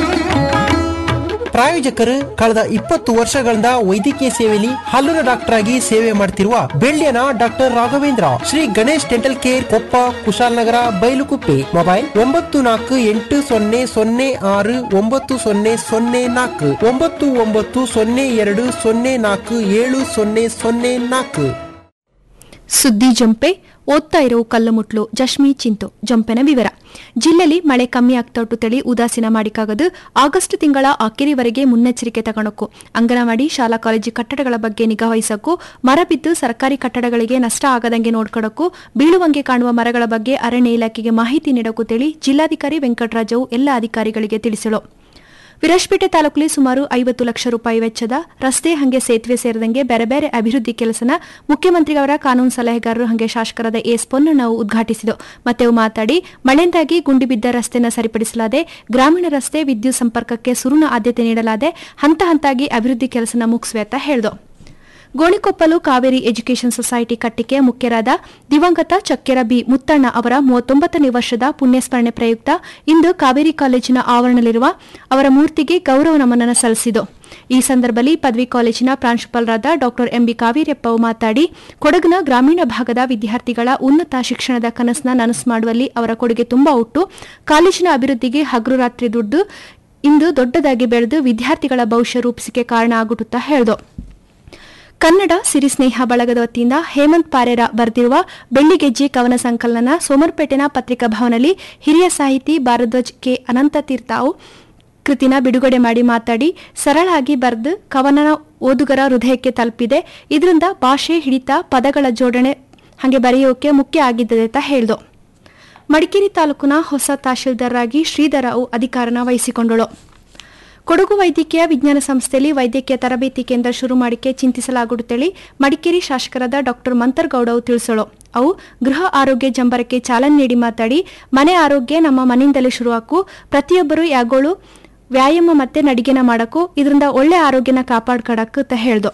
ಪ್ರಾಯೋಜಕರು ಕಳೆದ ಇಪ್ಪತ್ತು ವರ್ಷಗಳಿಂದ ವೈದ್ಯಕೀಯ ಸೇವೆಯಲ್ಲಿ ಹಲ್ಲುನ ಡಾಕ್ಟರ್ ಆಗಿ ಸೇವೆ ಮಾಡ್ತಿರುವ ಬೆಳ್ಳಿಯನ doctor Raghavendra Shri Ganesh dental care Koppa Kushalnagar Bylakuppe mobile ಒಂಬತ್ತು ನಾಲ್ಕು ಎಂಟು ಸೊನ್ನೆ ಸೊನ್ನೆ ಆರು ಒಂಬತ್ತು ಸೊನ್ನೆ ಸೊನ್ನೆ ನಾಲ್ಕು ಒಂಬತ್ತು ಒಂಬತ್ತು ಸೊನ್ನೆ ಎರಡು ಸೊನ್ನೆ ನಾಲ್ಕು ಏಳು ಸೊನ್ನೆ ಸೊನ್ನೆ ನಾಲ್ಕು ಸುದ್ದಿ ಜಂಪೆ ಓದ್ತಾ ಇರೋ ಕಲ್ಲುಮುಟ್ಲು ಜಶ್ಮಿ ಚಿಂತು ಜಂಪೆನ ವಿವರ ಜಿಲ್ಲೆಯಲ್ಲಿ ಮಳೆ ಕಮ್ಮಿ ಆಗ್ತಾ ತಳಿ ಉದಾಸೀನ ಮಾಡಿಕಾಗದು ಆಗಸ್ಟ್ ತಿಂಗಳ ಆಖರಿವರೆಗೆ ಮುನ್ನೆಚ್ಚರಿಕೆ ತಗೊಳಕು ಅಂಗನವಾಡಿ ಶಾಲಾ ಕಾಲೇಜು ಕಟ್ಟಡಗಳ ಬಗ್ಗೆ ನಿಗಾ ವಹಿಸಕ್ಕೂ ಮರ ಬಿದ್ದು ಸರ್ಕಾರಿ ಕಟ್ಟಡಗಳಿಗೆ ನಷ್ಟ ಆಗದಂಗೆ ನೋಡ್ಕೊಡಕ್ಕೂ ಬೀಳುವಂಗೆ ಕಾಣುವ ಮರಗಳ ಬಗ್ಗೆ ಅರಣ್ಯ ಇಲಾಖೆಗೆ ಮಾಹಿತಿ ನೀಡಕ್ಕೂ ತಿಳಿ ಜಿಲ್ಲಾಧಿಕಾರಿ ವೆಂಕಟರಾಜವು ಎಲ್ಲ ಅಧಿಕಾರಿಗಳಿಗೆ ತಿಳಿಸಲು ವಿರಾಜಪೇಟೆ ತಾಲೂಕಲ್ಲಿ ಸುಮಾರು ಐವತ್ತು ಲಕ್ಷ ರೂಪಾಯಿ ವೆಚ್ಚದ ರಸ್ತೆ ಹಂಗೆ ಸೇತುವೆ ಸೇರಿದಂಗೆ ಬೇರೆ ಬೇರೆ ಅಭಿವೃದ್ಧಿ ಕೆಲಸನ ಮುಖ್ಯಮಂತ್ರಿಯವರ ಕಾನೂನು ಸಲಹೆಗಾರರು ಹಂಗೆ ಶಾಸಕರಾದ ಎಸ್ ಪೊನ್ನಣ್ಣವು ಉದ್ಘಾಟಿಸಿದರು ಮತ್ತೆ ಅವು ಮಾತಾಡಿ ಮಳೆಯಿಂದಾಗಿ ಗುಂಡಿ ಬಿದ್ದ ರಸ್ತೆನ ಸರಿಪಡಿಸಲಾದೆ ಗ್ರಾಮೀಣ ರಸ್ತೆ ವಿದ್ಯುತ್ ಸಂಪರ್ಕಕ್ಕೆ ಸುರುನ ಆದ್ಯತೆ ನೀಡಲಾದೆ ಹಂತ ಹಂತಾಗಿ ಅಭಿವೃದ್ಧಿ ಕೆಲಸನ ಮುಗಿಸುವೆ ಅಂತ ಹೇಳಿದ್ರು ಗೋಣಿಕೊಪ್ಪಲು ಕಾವೇರಿ ಎಜುಕೇಷನ್ ಸೊಸೈಟಿ ಕಟ್ಟಿಗೆ ಮುಖ್ಯರಾದ ದಿವಂಗತ ಚಕ್ಕೆರ ಬಿ ಮುತ್ತಣ್ಣ ಅವರ ಮೂವತ್ತೊಂಬತ್ತನೇ ವರ್ಷದ ಪುಣ್ಯಸ್ಮರಣೆ ಪ್ರಯುಕ್ತ ಇಂದು ಕಾವೇರಿ ಕಾಲೇಜಿನ ಆವರಣದಲ್ಲಿರುವ ಅವರ ಮೂರ್ತಿಗೆ ಗೌರವ ನಮನ ಸಲ್ಲಿಸಿತು ಈ ಸಂದರ್ಭದಲ್ಲಿ ಪದವಿ ಕಾಲೇಜಿನ ಪ್ರಾಂಶುಪಾಲರಾದ ಡಾ ಎಂಬಿ ಕಾವೇರಿಯಪ್ಪ ಮಾತಾಡಿ ಕೊಡಗಿನ ಗ್ರಾಮೀಣ ಭಾಗದ ವಿದ್ಯಾರ್ಥಿಗಳ ಉನ್ನತ ಶಿಕ್ಷಣದ ಕನಸನ್ನ ನನಸು ಮಾಡುವಲ್ಲಿ ಅವರ ಕೊಡುಗೆ ತುಂಬಾ ಉಟ್ಟು ಕಾಲೇಜಿನ ಅಭಿವೃದ್ಧಿಗೆ ಹಗಲು ರಾತ್ರಿ ದುಡ್ಡು ಇಂದು ದೊಡ್ಡದಾಗಿ ಬೆಳೆದು ವಿದ್ಯಾರ್ಥಿಗಳ ಭವಿಷ್ಯ ರೂಪಿಸಿಕೆ ಕಾರಣ ಆಗುತ್ತಾ ಹೇಳಿದು ಕನ್ನಡ ಸಿರಿ ಸ್ನೇಹ ಬಳಗದ ವತಿಯಿಂದ ಹೇಮಂತ್ ಪಾರೇರ ಬರೆದಿರುವ ಬೆಳ್ಳಿಗೆಜ್ಜೆ ಕವನ ಸಂಕಲನ ಸೋಮರ್ಪೇಟೆನ ಪತ್ರಿಕಾ ಭವನದಲ್ಲಿ ಹಿರಿಯ ಸಾಹಿತಿ ಭಾರದ್ವಾಜ್ ಕೆ ಅನಂತತೀರ್ಥವು ಕೃತಿನ ಬಿಡುಗಡೆ ಮಾಡಿ ಮಾತಾಡಿ ಸರಳಾಗಿ ಬರೆದು ಕವನನ ಓದುಗರ ಹೃದಯಕ್ಕೆ ತಲುಪಿದೆ ಇದರಿಂದ ಭಾಷೆ ಹಿಡಿತ ಪದಗಳ ಜೋಡಣೆ ಹಾಗೆ ಬರೆಯೋಕೆ ಮುಖ್ಯ ಆಗಿದ್ದದೆ ಅಂತ ಹೇಳಿದು ಮಡಿಕೇರಿ ತಾಲೂಕಿನ ಹೊಸ ತಹಶೀಲ್ದಾರ್ ಆಗಿ ಶ್ರೀಧರವು ಅಧಿಕಾರನ ವಹಿಸಿಕೊಂಡಳು ಕೊಡಗು ವೈದ್ಯಕೀಯ ವಿಜ್ಞಾನ ಸಂಸ್ಥೆಯಲ್ಲಿ ವೈದ್ಯಕೀಯ ತರಬೇತಿ ಕೇಂದ್ರ ಶುರು ಮಾಡಿಕೆ ಚಿಂತಿಸಲಾಗುತ್ತೇಳಿ ಮಡಿಕೇರಿ ಶಾಸಕರಾದ ಡಾಕ್ಟರ್ ಮಂತರ್ಗೌಡವು ತಿಳಿಸಳು ಅವು ಗೃಹ ಆರೋಗ್ಯ ಜಂಬರಕ್ಕೆ ಚಾಲನೆ ನೀಡಿ ಮಾತಾಡಿ ಮನೆ ಆರೋಗ್ಯ ನಮ್ಮ ಮನೆಯಿಂದಲೇ ಶುರುವಾಕು ಪ್ರತಿಯೊಬ್ಬರು ಯಾಗೋಳು ವ್ಯಾಯಾಮ ಮತ್ತೆ ನಡಿಗೆನ ಮಾಡಕ್ಕೂ ಇದರಿಂದ ಒಳ್ಳೆ ಆರೋಗ್ಯನ ಕಾಪಾಡ್ಕೊಡಕ್ಕೆ ಅಂತ ಹೇಳ್ದು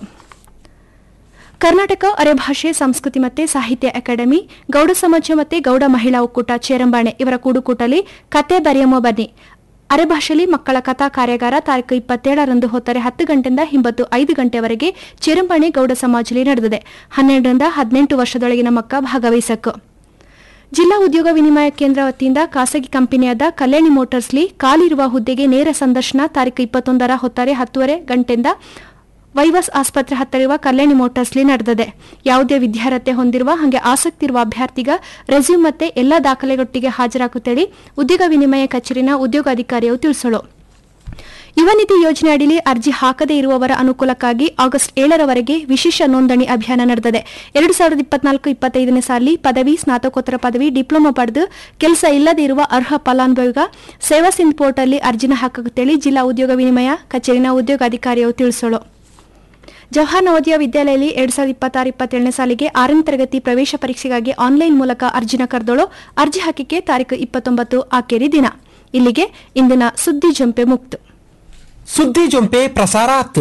ಕರ್ನಾಟಕ ಅರೆಭಾಷೆ ಸಂಸ್ಕೃತಿ ಮತ್ತೆ ಸಾಹಿತ್ಯ ಅಕಾಡೆಮಿ ಗೌಡ ಸಮಾಜ ಮತ್ತೆ ಗೌಡ ಮಹಿಳಾ ಒಕ್ಕೂಟ ಚೇರಂಬಾಣೆ ಇವರ ಕೂಡುಕೂಟಲಿ ಕತೆ ಬರೆಯಮ್ಮ ಬನ್ನಿ ಅರೆಭಾಷೆಯಲ್ಲಿ ಮಕ್ಕಳ ಕಥಾ ಕಾರ್ಯಾಗಾರ ತಾರೀಕು ಇಪ್ಪತ್ತೇಳರಂದು ಹೊತ್ತರೆ ಹತ್ತು ಗಂಟೆಯಿಂದ ಹಿಂಬತ್ತು ಐದು ಗಂಟೆವರೆಗೆ ಚೇರಂಬಾಣೆ ಗೌಡ ಸಮಾಜದಲ್ಲಿ ನಡೆದಿದೆ ಹನ್ನೆರಡರಿಂದ ಹದಿನೆಂಟು ವರ್ಷದೊಳಗಿನ ಮಕ್ಕ ಭಾಗವಹಿಸಕ್ಕು ಜಿಲ್ಲಾ ಉದ್ಯೋಗ ವಿನಿಮಯ ಕೇಂದ್ರ ವತಿಯಿಂದ ಖಾಸಗಿ ಕಂಪನಿಯಾದ ಕಲ್ಯಾಣಿ ಮೋಟಾರ್ಸ್ಲಿ ಕಾಲಿರುವ ಹುದ್ದೆಗೆ ನೇರ ಸಂದರ್ಶನ ತಾರೀಕು ಇಪ್ಪತ್ತೊಂದರ ಹೊತ್ತಾರೆ ಹತ್ತುವರೆ ಗಂಟೆಯಿಂದ ವೈವಸ್ ಆಸ್ಪತ್ರೆ ಹತ್ತಿರುವ ಕಲ್ಯಾಣಿ ಮೋಟಾರ್ಸ್ಲಿ ನಡೆದಿದೆ ಯಾವುದೇ ವಿದ್ಯಾರ್ಹತೆ ಹೊಂದಿರುವ ಹಾಗೆ ಆಸಕ್ತಿ ಇರುವ ಅಭ್ಯರ್ಥಿಗ ರೆಸ್ಯೂಮ್ ಮತ್ತೆ ಎಲ್ಲ ದಾಖಲೆಗಳೊಟ್ಟಿಗೆ ಹಾಜರಾಗುತ್ತೇಳಿ ಉದ್ಯೋಗ ವಿನಿಮಯ ಕಚೇರಿನ ಉದ್ಯೋಗಾಧಿಕಾರಿಯು ತಿಳಿಸಲು ಯುವ ನಿಧಿ ಯೋಜನೆ ಅಡಿಯಲ್ಲಿ ಅರ್ಜಿ ಹಾಕದೇ ಇರುವವರ ಅನುಕೂಲಕ್ಕಾಗಿ ಆಗಸ್ಟ್ ಏಳರವರೆಗೆ ವಿಶೇಷ ನೋಂದಣಿ ಅಭಿಯಾನ ನಡೆದಿದೆ ಎರಡು ಸಾವಿರದ ಇಪ್ಪತ್ನಾಲ್ಕು ಇಪ್ಪತ್ತೈದನೇ ಸಾಲಿ ಪದವಿ ಸ್ನಾತಕೋತ್ತರ ಪದವಿ ಡಿಪ್ಲೊಮಾ ಪಡೆದು ಕೆಲಸ ಇಲ್ಲದೇ ಇರುವ ಅರ್ಹ ಫಲಾನುಭವಿಗ ಸೇವಾ ಸಿಂಧ್ ಪೋರ್ಟಲ್ಲಿ ಅರ್ಜಿನ ಹಾಕುತ್ತೇಳಿ ಜಿಲ್ಲಾ ಉದ್ಯೋಗ ವಿನಿಮಯ ಕಚೇರಿನ ಉದ್ಯೋಗಾಧಿಕಾರಿಯು ತಿಳಿಸಲು ಜವಾಹರ್ ನವೋದಯ ವಿದ್ಯಾಲಯದಲ್ಲಿ ಎರಡ್ ಸಾವಿರದ ಇಪ್ಪತ್ತಾರು ಇಪ್ಪತ್ತೇಳನೇ ಸಾಲಿಗೆ ಆರನೇ ತರಗತಿ ಪ್ರವೇಶ ಪರೀಕ್ಷೆಗಾಗಿ ಆನ್ಲೈನ್ ಮೂಲಕ ಅರ್ಜಿನ ಕರೆದೋಳು ಅರ್ಜಿ ಹಾಕಿಕೆ ತಾರೀಕು ಇಪ್ಪತ್ತೊಂಬತ್ತು ಆಕೇರಿ ದಿನ ಇಲ್ಲಿಗೆ ಇಂದಿನ ಸುದ್ದಿ ಜಂಪೆ ಮುಕ್ತು ಸುದ್ದಿ ಜೊಂಪೆ ಪ್ರಸಾರ ಆತು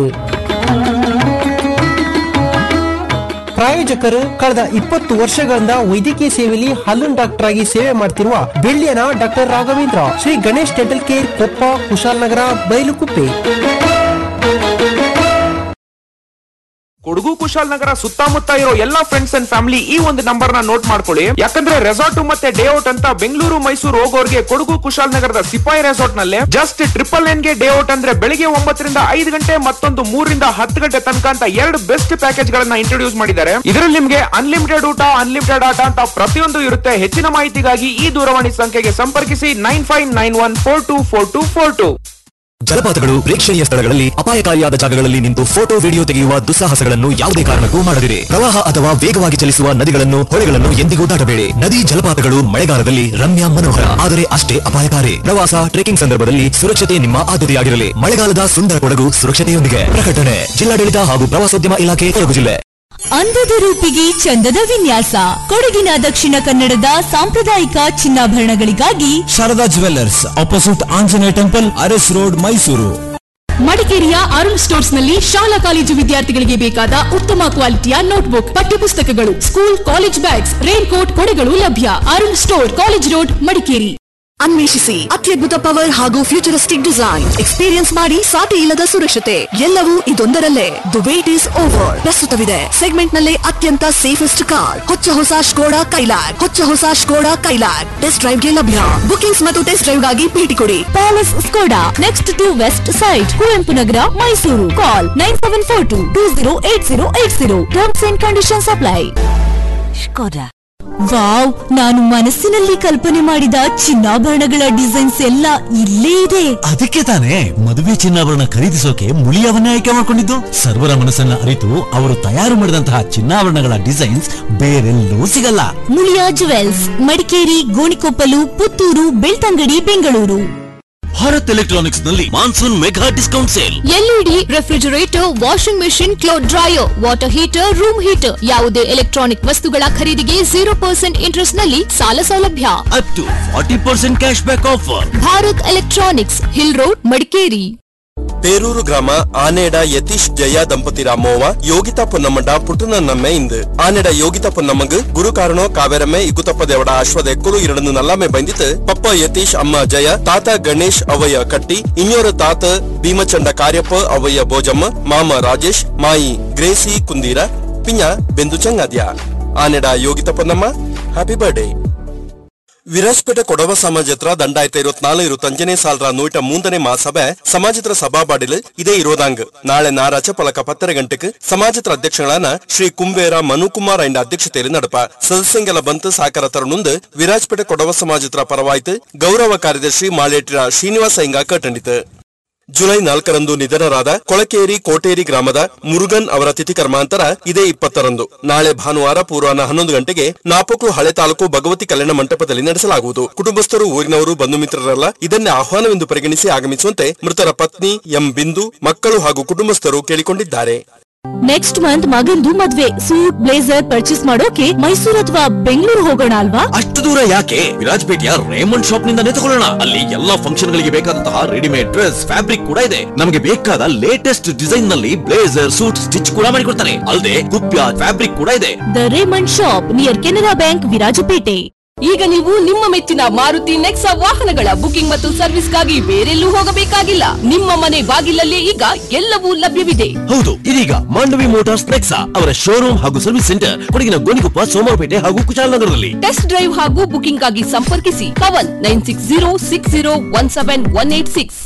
ಪ್ರಾಯೋಜಕರು ಕಳೆದ ಇಪ್ಪತ್ತು ವರ್ಷಗಳಿಂದ ವೈದ್ಯಕೀಯ ಸೇವೆಯಲ್ಲಿ ಹಲ್ಲುನ್ ಡಾಕ್ಟರ್ ಆಗಿ ಸೇವೆ ಮಾಡ್ತಿರುವ ಬೆಳ್ಳಿಯನ doctor Raghavendra Shri Ganesh dental care Koppa Kushalnagar Bylakuppe Kodagu Kushalnagar ಸುತ್ತಮುತ್ತ ಇರೋ ಎಲ್ಲಾ ಫ್ರೆಂಡ್ಸ್ ಅಂಡ್ ಫ್ಯಾಮಿಲಿ ಈ ಒಂದು ನಂಬರ್ ನ ನೋಟ್ ಮಾಡ್ಕೊಳ್ಳಿ ಯಾಕಂದ್ರೆ ರೆಸಾರ್ಟ್ ಮತ್ತೆ ಡೇ ಔಟ್ ಅಂತ ಬೆಂಗಳೂರು ಮೈಸೂರು ಹೋಗೋರ್ಗೆ ಕೊಡಗು ಕುಶಾಲನಗರದ ಸಿಪಾಯಿ ರೆಸಾರ್ಟ್ ನಲ್ಲಿ ಜಸ್ಟ್ ಟ್ರಿಪಲ್ ಎನ್ ಗೆ ಡೇ ಔಟ್ ಅಂದ್ರೆ ಬೆಳಿಗ್ಗೆ ಒಂಬತ್ತರಿಂದ ಐದು ಗಂಟೆ ಮತ್ತೊಂದು ಮೂರರಿಂದ ಹತ್ತು ಗಂಟೆ ತನಕ ಅಂತ ಎರಡು ಬೆಸ್ಟ್ ಪ್ಯಾಕೇಜ್ ಗಳನ್ನ ಇಂಟ್ರೊಡ್ಯೂಸ್ ಮಾಡಿದ್ದಾರೆ ಇದರಲ್ಲಿ ನಿಮ್ಗೆ ಅನ್ಲಿಮಿಟೆಡ್ ಊಟ ಅನ್ಲಿಮಿಟೆಡ್ ಆಟ ಅಂತ ಪ್ರತಿಯೊಂದು ಇರುತ್ತೆ ಹೆಚ್ಚಿನ ಮಾಹಿತಿಗಾಗಿ ಈ ದೂರವಾಣಿ ಸಂಖ್ಯೆಗೆ ಸಂಪರ್ಕಿಸಿ nine five nine one four two four two four two ಜಲಪಾತಗಳು ಪ್ರೇಕ್ಷಣೀಯ ಸ್ಥಳಗಳಲ್ಲಿ ಅಪಾಯಕಾರಿಯಾದ ಜಾಗಗಳಲ್ಲಿ ನಿಂತು ಫೋಟೋ ವಿಡಿಯೋ ತೆಗೆಯುವ ದುಸ್ಸಾಹಸಗಳನ್ನು ಯಾವುದೇ ಕಾರಣಕ್ಕೂ ಮಾಡದಿರಿ ಪ್ರವಾಹ ಅಥವಾ ವೇಗವಾಗಿ ಚಲಿಸುವ ನದಿಗಳನ್ನು ಹೊಳೆಗಳನ್ನು ಎಂದಿಗೂ ದಾಟಬೇಡಿ ನದಿ ಜಲಪಾತಗಳು ಮಳೆಗಾಲದಲ್ಲಿ ರಮ್ಯ ಮನೋಹರ ಆದರೆ ಅಷ್ಟೇ ಅಪಾಯಕಾರಿ ಪ್ರವಾಸ ಟ್ರೆಕಿಂಗ್ ಸಂದರ್ಭದಲ್ಲಿ ಸುರಕ್ಷತೆ ನಿಮ್ಮ ಆದ್ಯತೆಯಾಗಿರಲಿ ಮಳೆಗಾಲದ ಸುಂದರ ಕೊಡಗು ಸುರಕ್ಷತೆಯೊಂದಿಗೆ ಪ್ರಕಟಣೆ ಜಿಲ್ಲಾಡಳಿತ ಹಾಗೂ ಪ್ರವಾಸೋದ್ಯಮ ಇಲಾಖೆ ಕೊಡಗು ಜಿಲ್ಲೆ ಅಂದದ ರೂಪಿಗೆ ಚಂದದ ವಿನ್ಯಾಸ ಕೊಡಗಿನ ದಕ್ಷಿಣ ಕನ್ನಡದ ಸಾಂಪ್ರದಾಯಿಕ ಚಿನ್ನಾಭರಣಗಳಿಗಾಗಿ Sharada jewellers opposite Anjaneya temple Aras road Mysuru ಮಡಿಕೇರಿಯ ಅರುಣ್ ಸ್ಟೋರ್ಸ್ ನಲ್ಲಿ ಶಾಲಾ ಕಾಲೇಜು ವಿದ್ಯಾರ್ಥಿಗಳಿಗೆ ಬೇಕಾದ ಉತ್ತಮ ಕ್ವಾಲಿಟಿಯ ನೋಟ್ಬುಕ್ ಪಠ್ಯಪುಸ್ತಕಗಳು school college bags raincoat ಕೊಡೆಗಳು ಲಭ್ಯ Arun store college road Madikeri ಅನ್ವೇಷಿಸಿ ಅತ್ಯದ್ಭುತ ಪವರ್ ಹಾಗೂ ಫ್ಯೂಚರಿಸ್ಟಿಕ್ ಡಿಸೈನ್ ಎಕ್ಸ್ಪೀರಿಯನ್ಸ್ ಮಾಡಿ ಸಾಟಿ ಇಲ್ಲದ ಸುರಕ್ಷತೆ ಎಲ್ಲವೂ ಇದೊಂದರಲ್ಲೇ ದ ವೇಟ್ ಈಸ್ ಓವರ್ ಪ್ರಸ್ತುತವಿದೆ ಸೆಗ್ಮೆಂಟ್ ನಲ್ಲೇ ಅತ್ಯಂತ ಸೇಫೆಸ್ಟ್ ಕಾರ್ ಹೊಚ್ಚ ಹೊಸ ಸ್ಕೋಡಾ ಕೈಲಾಕ್ ಹೊಚ್ಚ ಹೊಸ ಸ್ಕೋಡಾ ಕೈಲಾಕ್ ಟೆಸ್ಟ್ ಡ್ರೈವ್ ಗೆ ಲಭ್ಯ ಬುಕಿಂಗ್ಸ್ ಮತ್ತು ಟೆಸ್ಟ್ ಡ್ರೈವ್ ಗಾಗಿ ಭೇಟಿ ಕೊಡಿ palace Skoda next to west side Kuvempu Nagar Mysuru call nine seven four two two zero eight zero eight zero terms and conditions apply wow ನಾನು ಮನಸ್ಸಿನಲ್ಲಿ ಕಲ್ಪನೆ ಮಾಡಿದ ಚಿನ್ನಾಭರಣಗಳ ಡಿಸೈನ್ಸ್ ಎಲ್ಲ ಇಲ್ಲೇ ಇದೆ ಅದಕ್ಕೆ ತಾನೇ ಮದುವೆ ಚಿನ್ನಾಭರಣ ಖರೀದಿಸೋಕೆ ಮುಳಿಯವನ್ನೇ ಆಯ್ಕೆ ಮಾಡಿಕೊಂಡಿದ್ದು ಸರ್ವರ ಮನಸ್ಸನ್ನ ಅರಿತು ಅವರು ತಯಾರು ಮಾಡಿದಂತಹ ಚಿನ್ನಾಭರಣಗಳ ಡಿಸೈನ್ಸ್ ಬೇರೆಲ್ಲೂ ಸಿಗಲ್ಲ ಮುಳಿಯಾ ಜುವೆಲ್ಸ್ ಮಡಿಕೇರಿ ಗೋಣಿಕೊಪ್ಪಲು ಪುತ್ತೂರು ಬೆಳ್ತಂಗಡಿ ಬೆಂಗಳೂರು ಭಾರತ್ ಎಲೆಕ್ಟ್ರಾನಿಕ್ಸ್ ನಲ್ಲಿ monsoon mega discount sale LED refrigerator washing machine cloth dryer water heater room heater ಯಾವುದೇ ಎಲೆಕ್ಟ್ರಾನಿಕ್ ವಸ್ತುಗಳ ಖರೀದಿಗೆ ಜೀರೋ ಪರ್ಸೆಂಟ್ ಇಂಟ್ರೆಸ್ಟ್ ನಲ್ಲಿ ಸಾಲ ಸೌಲಭ್ಯ up to forty percent cash back offer Bharat electronics hill road Madikeri Perur ഗ്രാമ ആനയുടെ യതീഷ് ജയ ദമ്പതി രാമോവ യോಗಿತಾ ಪೊನ್ನಮ್ಮಡ ಪುಟ್ಟನ ನಮ್ಮೆ ಇಂದು ಆನೆಡ ಯೋಗಿತಾ ಪೊನ್ನಮ್ಮಗ್ ಗುರು ಕಾರಣೋ ಕಾವೇರಮ್ಮೆ ಇಗುತಪ್ಪ ದೇವಡ ಅಶ್ವದ ಎಕ್ಕಲು ಎರಡನ್ನು ನಲ್ಲಾಮೆ ಬಂದಿತ್ತು ಪಪ್ಪ ಯತೀಶ್ ಅಮ್ಮ ಜಯ ತಾತ ಗಣೇಶ್ ಅವಯ್ಯ ಕಟ್ಟಿ ಇನ್ನೋರ ತಾತ ಭೀಮಚಂಡ ಕಾರ್ಯಪ್ಪ ಅವಯ್ಯ ಬೋಜಮ್ಮ ಮಾಮ ರಾಜೇಶ್ ಮಾಯಿ ಗ್ರೇಸಿ ಕುಂದೀರ ಪಿಂಜ ಬೆಂದು ಚಂಗಾದ್ಯ ಆನೆಡ ಯೋಗಿತಾ ಪೊನ್ನಮ್ಮ ಹ್ಯಾಪಿ ಬರ್ಡೇ ವಿರಾಜ್ಪೇಟೆ ಕೊಡವ ಸಮಾಜತ್ರ ದಂಡಾಯ್ತ ಇರುವತ್ನಾಲು ಇರುತ್ತಂಜನೇ ಸಾಲರ ನೂಟ ಮೂಂದನೇ ಮಹಾಸಭೆ ಸಮಾಜತ್ರ ಸಭಾಬಾಡಿಲು ಇದೇ ಇರೋದಾಂಗ್ ನಾಳೆ ನಾರಾಚ ಪಲಕ ಪತ್ತರ ಗಂಟೆಗೆ ಸಮಾಜತ್ರ ಅಧ್ಯಕ್ಷಗಳಾನ ಶ್ರೀ ಕುಂಬೇರ ಮನುಕುಮಾರ್ ಐಂಡ ಅಧ್ಯಕ್ಷತೆಯಲ್ಲಿ ನಡಪ ಸದಸ್ಯಂಗೆಲ್ಲ ಬಂತು ಸಾಕಾರ ತರುಣುಂದು ವಿರಾಜ್ಪೇಟೆ ಕೊಡವ ಸಮಾಜತ್ರ ಪರವಾಯ್ತು ಗೌರವ ಕಾರ್ಯದರ್ಶಿ ಮಾಳೇಟಿರ ಶ್ರೀನಿವಾಸ ಇಂಗ ಕಟ್ಟಂಡಿತು ಜುಲೈ ನಾಲ್ಕರಂದು ನಿಧನರಾದ ಕೊಳಕೇರಿ ಕೋಟೇರಿ ಗ್ರಾಮದ ಮುರುಗನ್ ಅವರ ತಿಥಿ ಕರ್ಮಾಂತರ ಇದೇ ಇಪ್ಪತ್ತರಂದು ನಾಳೆ ಭಾನುವಾರ ಪೂರ್ವಾಹ್ನ ಹನ್ನೊಂದು ಗಂಟೆಗೆ ನಾಪಕ್ಲು ಹಳೆ ತಾಲೂಕು ಭಗವತಿ ಕಲ್ಯಾಣ ಮಂಟಪದಲ್ಲಿ ನಡೆಸಲಾಗುವುದು ಕುಟುಂಬಸ್ಥರು ಊರಿನವರು ಬಂಧು ಮಿತ್ರರೆಲ್ಲ ಇದನ್ನೇ ಆಹ್ವಾನವೆಂದು ಪರಿಗಣಿಸಿ ಆಗಮಿಸುವಂತೆ ಮೃತರ ಪತ್ನಿ ಎಂ ಬಿಂದು ಮಕ್ಕಳು ಹಾಗೂ ಕುಟುಂಬಸ್ಥರು ಕೇಳಿಕೊಂಡಿದ್ದಾರೆ ನೆಕ್ಸ್ಟ್ ಮಂತ್ ಮಗಂದು ಮದ್ವೆ ಸೂಟ್ ಬ್ಲೇಸರ್ ಪರ್ಚೇಸ್ ಮಾಡೋಕೆ ಮೈಸೂರು ಅಥವಾ ಬೆಂಗಳೂರು ಹೋಗೋಣ ಅಲ್ವಾ ಅಷ್ಟು ದೂರ ಯಾಕೆ ವಿರಾಜ್ಪೇಟೆಯ ರೇಮಂಡ್ ಶಾಪ್ ನಿಂದಾನೇ ತಗೊಳ್ಳೋಣ ಅಲ್ಲಿ ಎಲ್ಲಾ ಫಂಕ್ಷನ್ ಗಳಿಗೆ ಬೇಕಾದಂತಹ ರೆಡಿಮೇಡ್ ಡ್ರೆಸ್ ಫ್ಯಾಬ್ರಿಕ್ ಕೂಡ ಇದೆ ನಮಗೆ ಬೇಕಾದ ಲೇಟೆಸ್ಟ್ ಡಿಸೈನ್ ನಲ್ಲಿ ಬ್ಲೇಸರ್ ಸೂಟ್ ಸ್ಟಿಚ್ ಕೂಡ ಮಾಡಿಕೊಡ್ತಾರೆ ಅಲ್ಲದೆ ಕುಪ್ಯ ಫ್ಯಾಬ್ರಿಕ್ ಕೂಡ ಇದೆ the Raymond shop near Canara bank Virajpet ಈಗ ನೀವು ನಿಮ್ಮ ಮೆಚ್ಚಿನ ಮಾರುತಿ ನೆಕ್ಸಾ ವಾಹನಗಳ ಬುಕಿಂಗ್ ಮತ್ತು ಸರ್ವಿಸ್ಗಾಗಿ ಬೇರೆಲ್ಲೂ ಹೋಗಬೇಕಾಗಿಲ್ಲ ನಿಮ್ಮ ಮನೆ ಬಾಗಿಲಲ್ಲೇ ಈಗ ಎಲ್ಲವೂ ಲಭ್ಯವಿದೆ ಹೌದು ಇದೀಗ ಮಾಂಡವಿ ಮೋಟಾರ್ಸ್ ನೆಕ್ಸಾ ಅವರ ಶೋರೂಮ್ ಹಾಗೂ ಸರ್ವಿಸ್ ಸೆಂಟರ್ ಕೊಡಗಿನ ಗೋಣಿಕೊಪ್ಪ ಸೋಮವಾರಪೇಟೆ ಹಾಗೂ ಕುಶಾಲನಗರದಲ್ಲಿ ಟೆಸ್ಟ್ ಡ್ರೈವ್ ಹಾಗೂ ಬುಕಿಂಗ್ ಆಗಿ ಸಂಪರ್ಕಿಸಿ Kavan nine six zero six zero one seven one eight six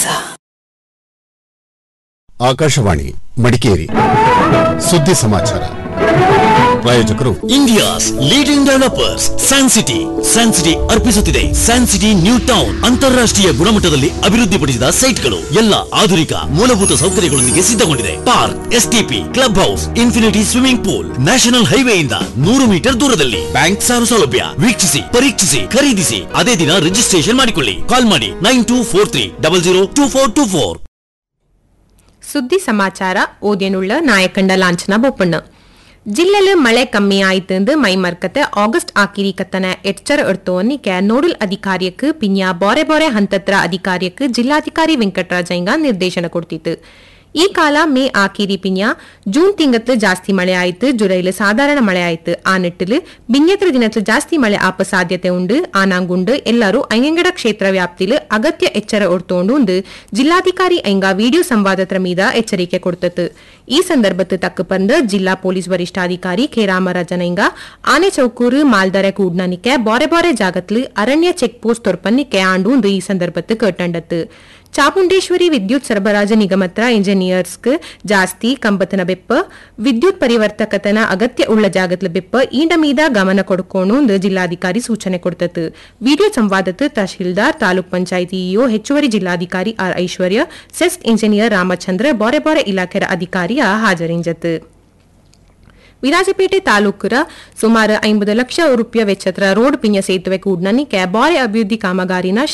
Akashvani Madikeri ಸುದ್ದಿ ಸಮಾಚಾರ ಪ್ರಾಯೋಜಕರು India's leading developers Sun City Sun City ಅರ್ಪಿಸುತ್ತಿದೆ ಸ್ಯಾನ್ ಸಿಟಿ ನ್ಯೂ ಟೌನ್ ಅಂತಾರಾಷ್ಟ್ರೀಯ ಗುಣಮಟ್ಟದಲ್ಲಿ ಅಭಿವೃದ್ಧಿಪಡಿಸಿದ ಸೈಟ್ಗಳು ಎಲ್ಲ ಆಧುನಿಕ ಮೂಲಭೂತ ಸೌಕರ್ಯಗಳೊಂದಿಗೆ ಸಿದ್ಧಗೊಂಡಿದೆ park STP club house infinity swimming pool national ಹೈವೇಯಿಂದ ನೂರು ಮೀಟರ್ ದೂರದಲ್ಲಿ ಬ್ಯಾಂಕ್ ಸಾಲ ಸೌಲಭ್ಯ ವೀಕ್ಷಿಸಿ ಪರೀಕ್ಷಿಸಿ ಖರೀದಿಸಿ ಅದೇ ದಿನ ರಿಜಿಸ್ಟ್ರೇಷನ್ ಮಾಡಿಕೊಳ್ಳಿ ಕಾಲ್ ಮಾಡಿ nine two four three double zero two four two four ಸುದ್ದಿ ಸಮಾಚಾರ ಓದ್ಯನುಳ್ಳ ನಾಯಕಂಡ ಲಾಂಛನ ಬೊಪ್ಪಣ್ಣ ಜಿಲ್ಲೆല് ಮಳೆ ಕಮ್ಮಿ ಆಯ್ತಂದು ಮೈಮರ್ಕತೆ ಆಗಸ್ಟ್ ಆಕಿರಿಕತ್ತನ ಎಚ್ಚರ ಎಡ್ತೋನಿಕೆ ನೋಡಲ್ ಅಧಿಕಾರಿಯಕ್ಕೆ ಪಿನ್ಯ ಬಾರೆ ಬಾರೆ ಹಂತತ್ರ ಅಧಿಕಾರಿಯಕ್ಕೆ ಜಿಲ್ಲಾಧಿಕಾರಿ ವೆಂಕಟರಾಜಯ್ಯ ನಿರ್ದೇಶನ ಕೊಡ್ತಿತ್ತು ಈ ಕಾಲ ಮೇ ಆಕಿರಿ ಪಿನ್ಯ ಜೂನ್ ತಿಂಗತ್ಲು ಜಾಸ್ತಿ ಮಳೆ ಆಯ್ತು ಜುಲೈಲು ಸಾಧಾರಣ ಮಳೆ ಆಯ್ತು ಆ ನಿಟ್ಟಿಲು ಬಿನ್ಯತ್ರ ದಿನತ್ಲು ಜಾಸ್ತಿ ಮಳೆ ಆಪ ಸಾಧ್ಯತೆ ಉಂಡು ಆನಾಂಗುಂಡು ಎಲ್ಲರೂ ಐಂಗಡ ಕ್ಷೇತ್ರ ವ್ಯಾಪ್ತಿಲು ಅಗತ್ಯ ಎಚ್ಚರ ಒಡ್ತೋಂಡು ಉಂದು ಜಿಲ್ಲಾಧಿಕಾರಿ ಐಂಗ ವಿಡಿಯೋ ಸಂವಾದತ್ರ ಮೀದ ಎಚ್ಚರಿಕೆ ಕೊಡ್ತತ್ತು ಈ ಸಂದರ್ಭತ್ತು ತಕ್ಕ ಪಂದ ಜಿಲ್ಲಾ ಪೊಲೀಸ್ ವರಿಷ್ಠಾಧಿಕಾರಿ ಕೆ ರಾಮರಾಜನ್ ಐಂಗ ಆನೆ ಚೌಕೂರು ಮಾಲ್ದರೆ ಕೂಡ್ನನಿಕೆ ಬಾರೆ ಬಾರೆ ಜಾಗತ್ಲು ಅರಣ್ಯ ಚೆಕ್ ಪೋಸ್ಟ್ ತೊರ್ಪನ್ನಿಕೆ ಆಂಡು ಉಂದು ಈ ಸಂದರ್ಭತ್ತು ಕೇಟಂಡತ್ತು ಚಾಮುಂಡೇಶ್ವರಿ ವಿದ್ಯುತ್ ಸರಬರಾಜು ನಿಗಮತ್ರ ಇಂಜಿನಿಯರ್ಸ್ಕ್ ಜಾಸ್ತಿ ಕಂಬತನ ಬೆಪ್ಪ ವಿದ್ಯುತ್ ಪರಿವರ್ತಕತನ ಅಗತ್ಯ ಉಳ್ಳ ಜಾಗತ್ಲ ಬೆಪ್ಪ ಈಂಡ ಮೀದ ಗಮನ ಕೊಡ್ಕೋಣು ಎಂದು ಜಿಲ್ಲಾಧಿಕಾರಿ ಸೂಚನೆ ಕೊಡ್ತತ್ತು ವಿಡಿಯೋ ಸಂವಾದತ್ತು ತಹಶೀಲ್ದಾರ್ ತಾಲೂಕ್ ಪಂಚಾಯಿತಿ ಇಒ ಹೆಚ್ಚುವರಿ ಜಿಲ್ಲಾಧಿಕಾರಿ ಆರ್ ಐಶ್ವರ್ಯ ಸೆಸ್ಟ್ ಇಂಜಿನಿಯರ್ ರಾಮಚಂದ್ರ ಬಾರೆ ಬಾರೆ ಇಲಾಖೆರ ಅಧಿಕಾರಿಯ ಹಾಜರಿಂಜತ್ತು ವಿರಾಜಪೇಟೆ ತಾಲೂಕರ ಸುಮಾರು ಐಂಬತ್ತು ಲಕ್ಷ ರೂಪಾಯಿ ವೆಚ್ಚದ ರೋಡ್ ಪಿಂಜ ಸೇತುವೆ ಕೂಡ್ನನಿಕೆ ಬಾರೆ ಅಭಿವೃದ್ಧಿ ಕಾಮಗಾರಿನ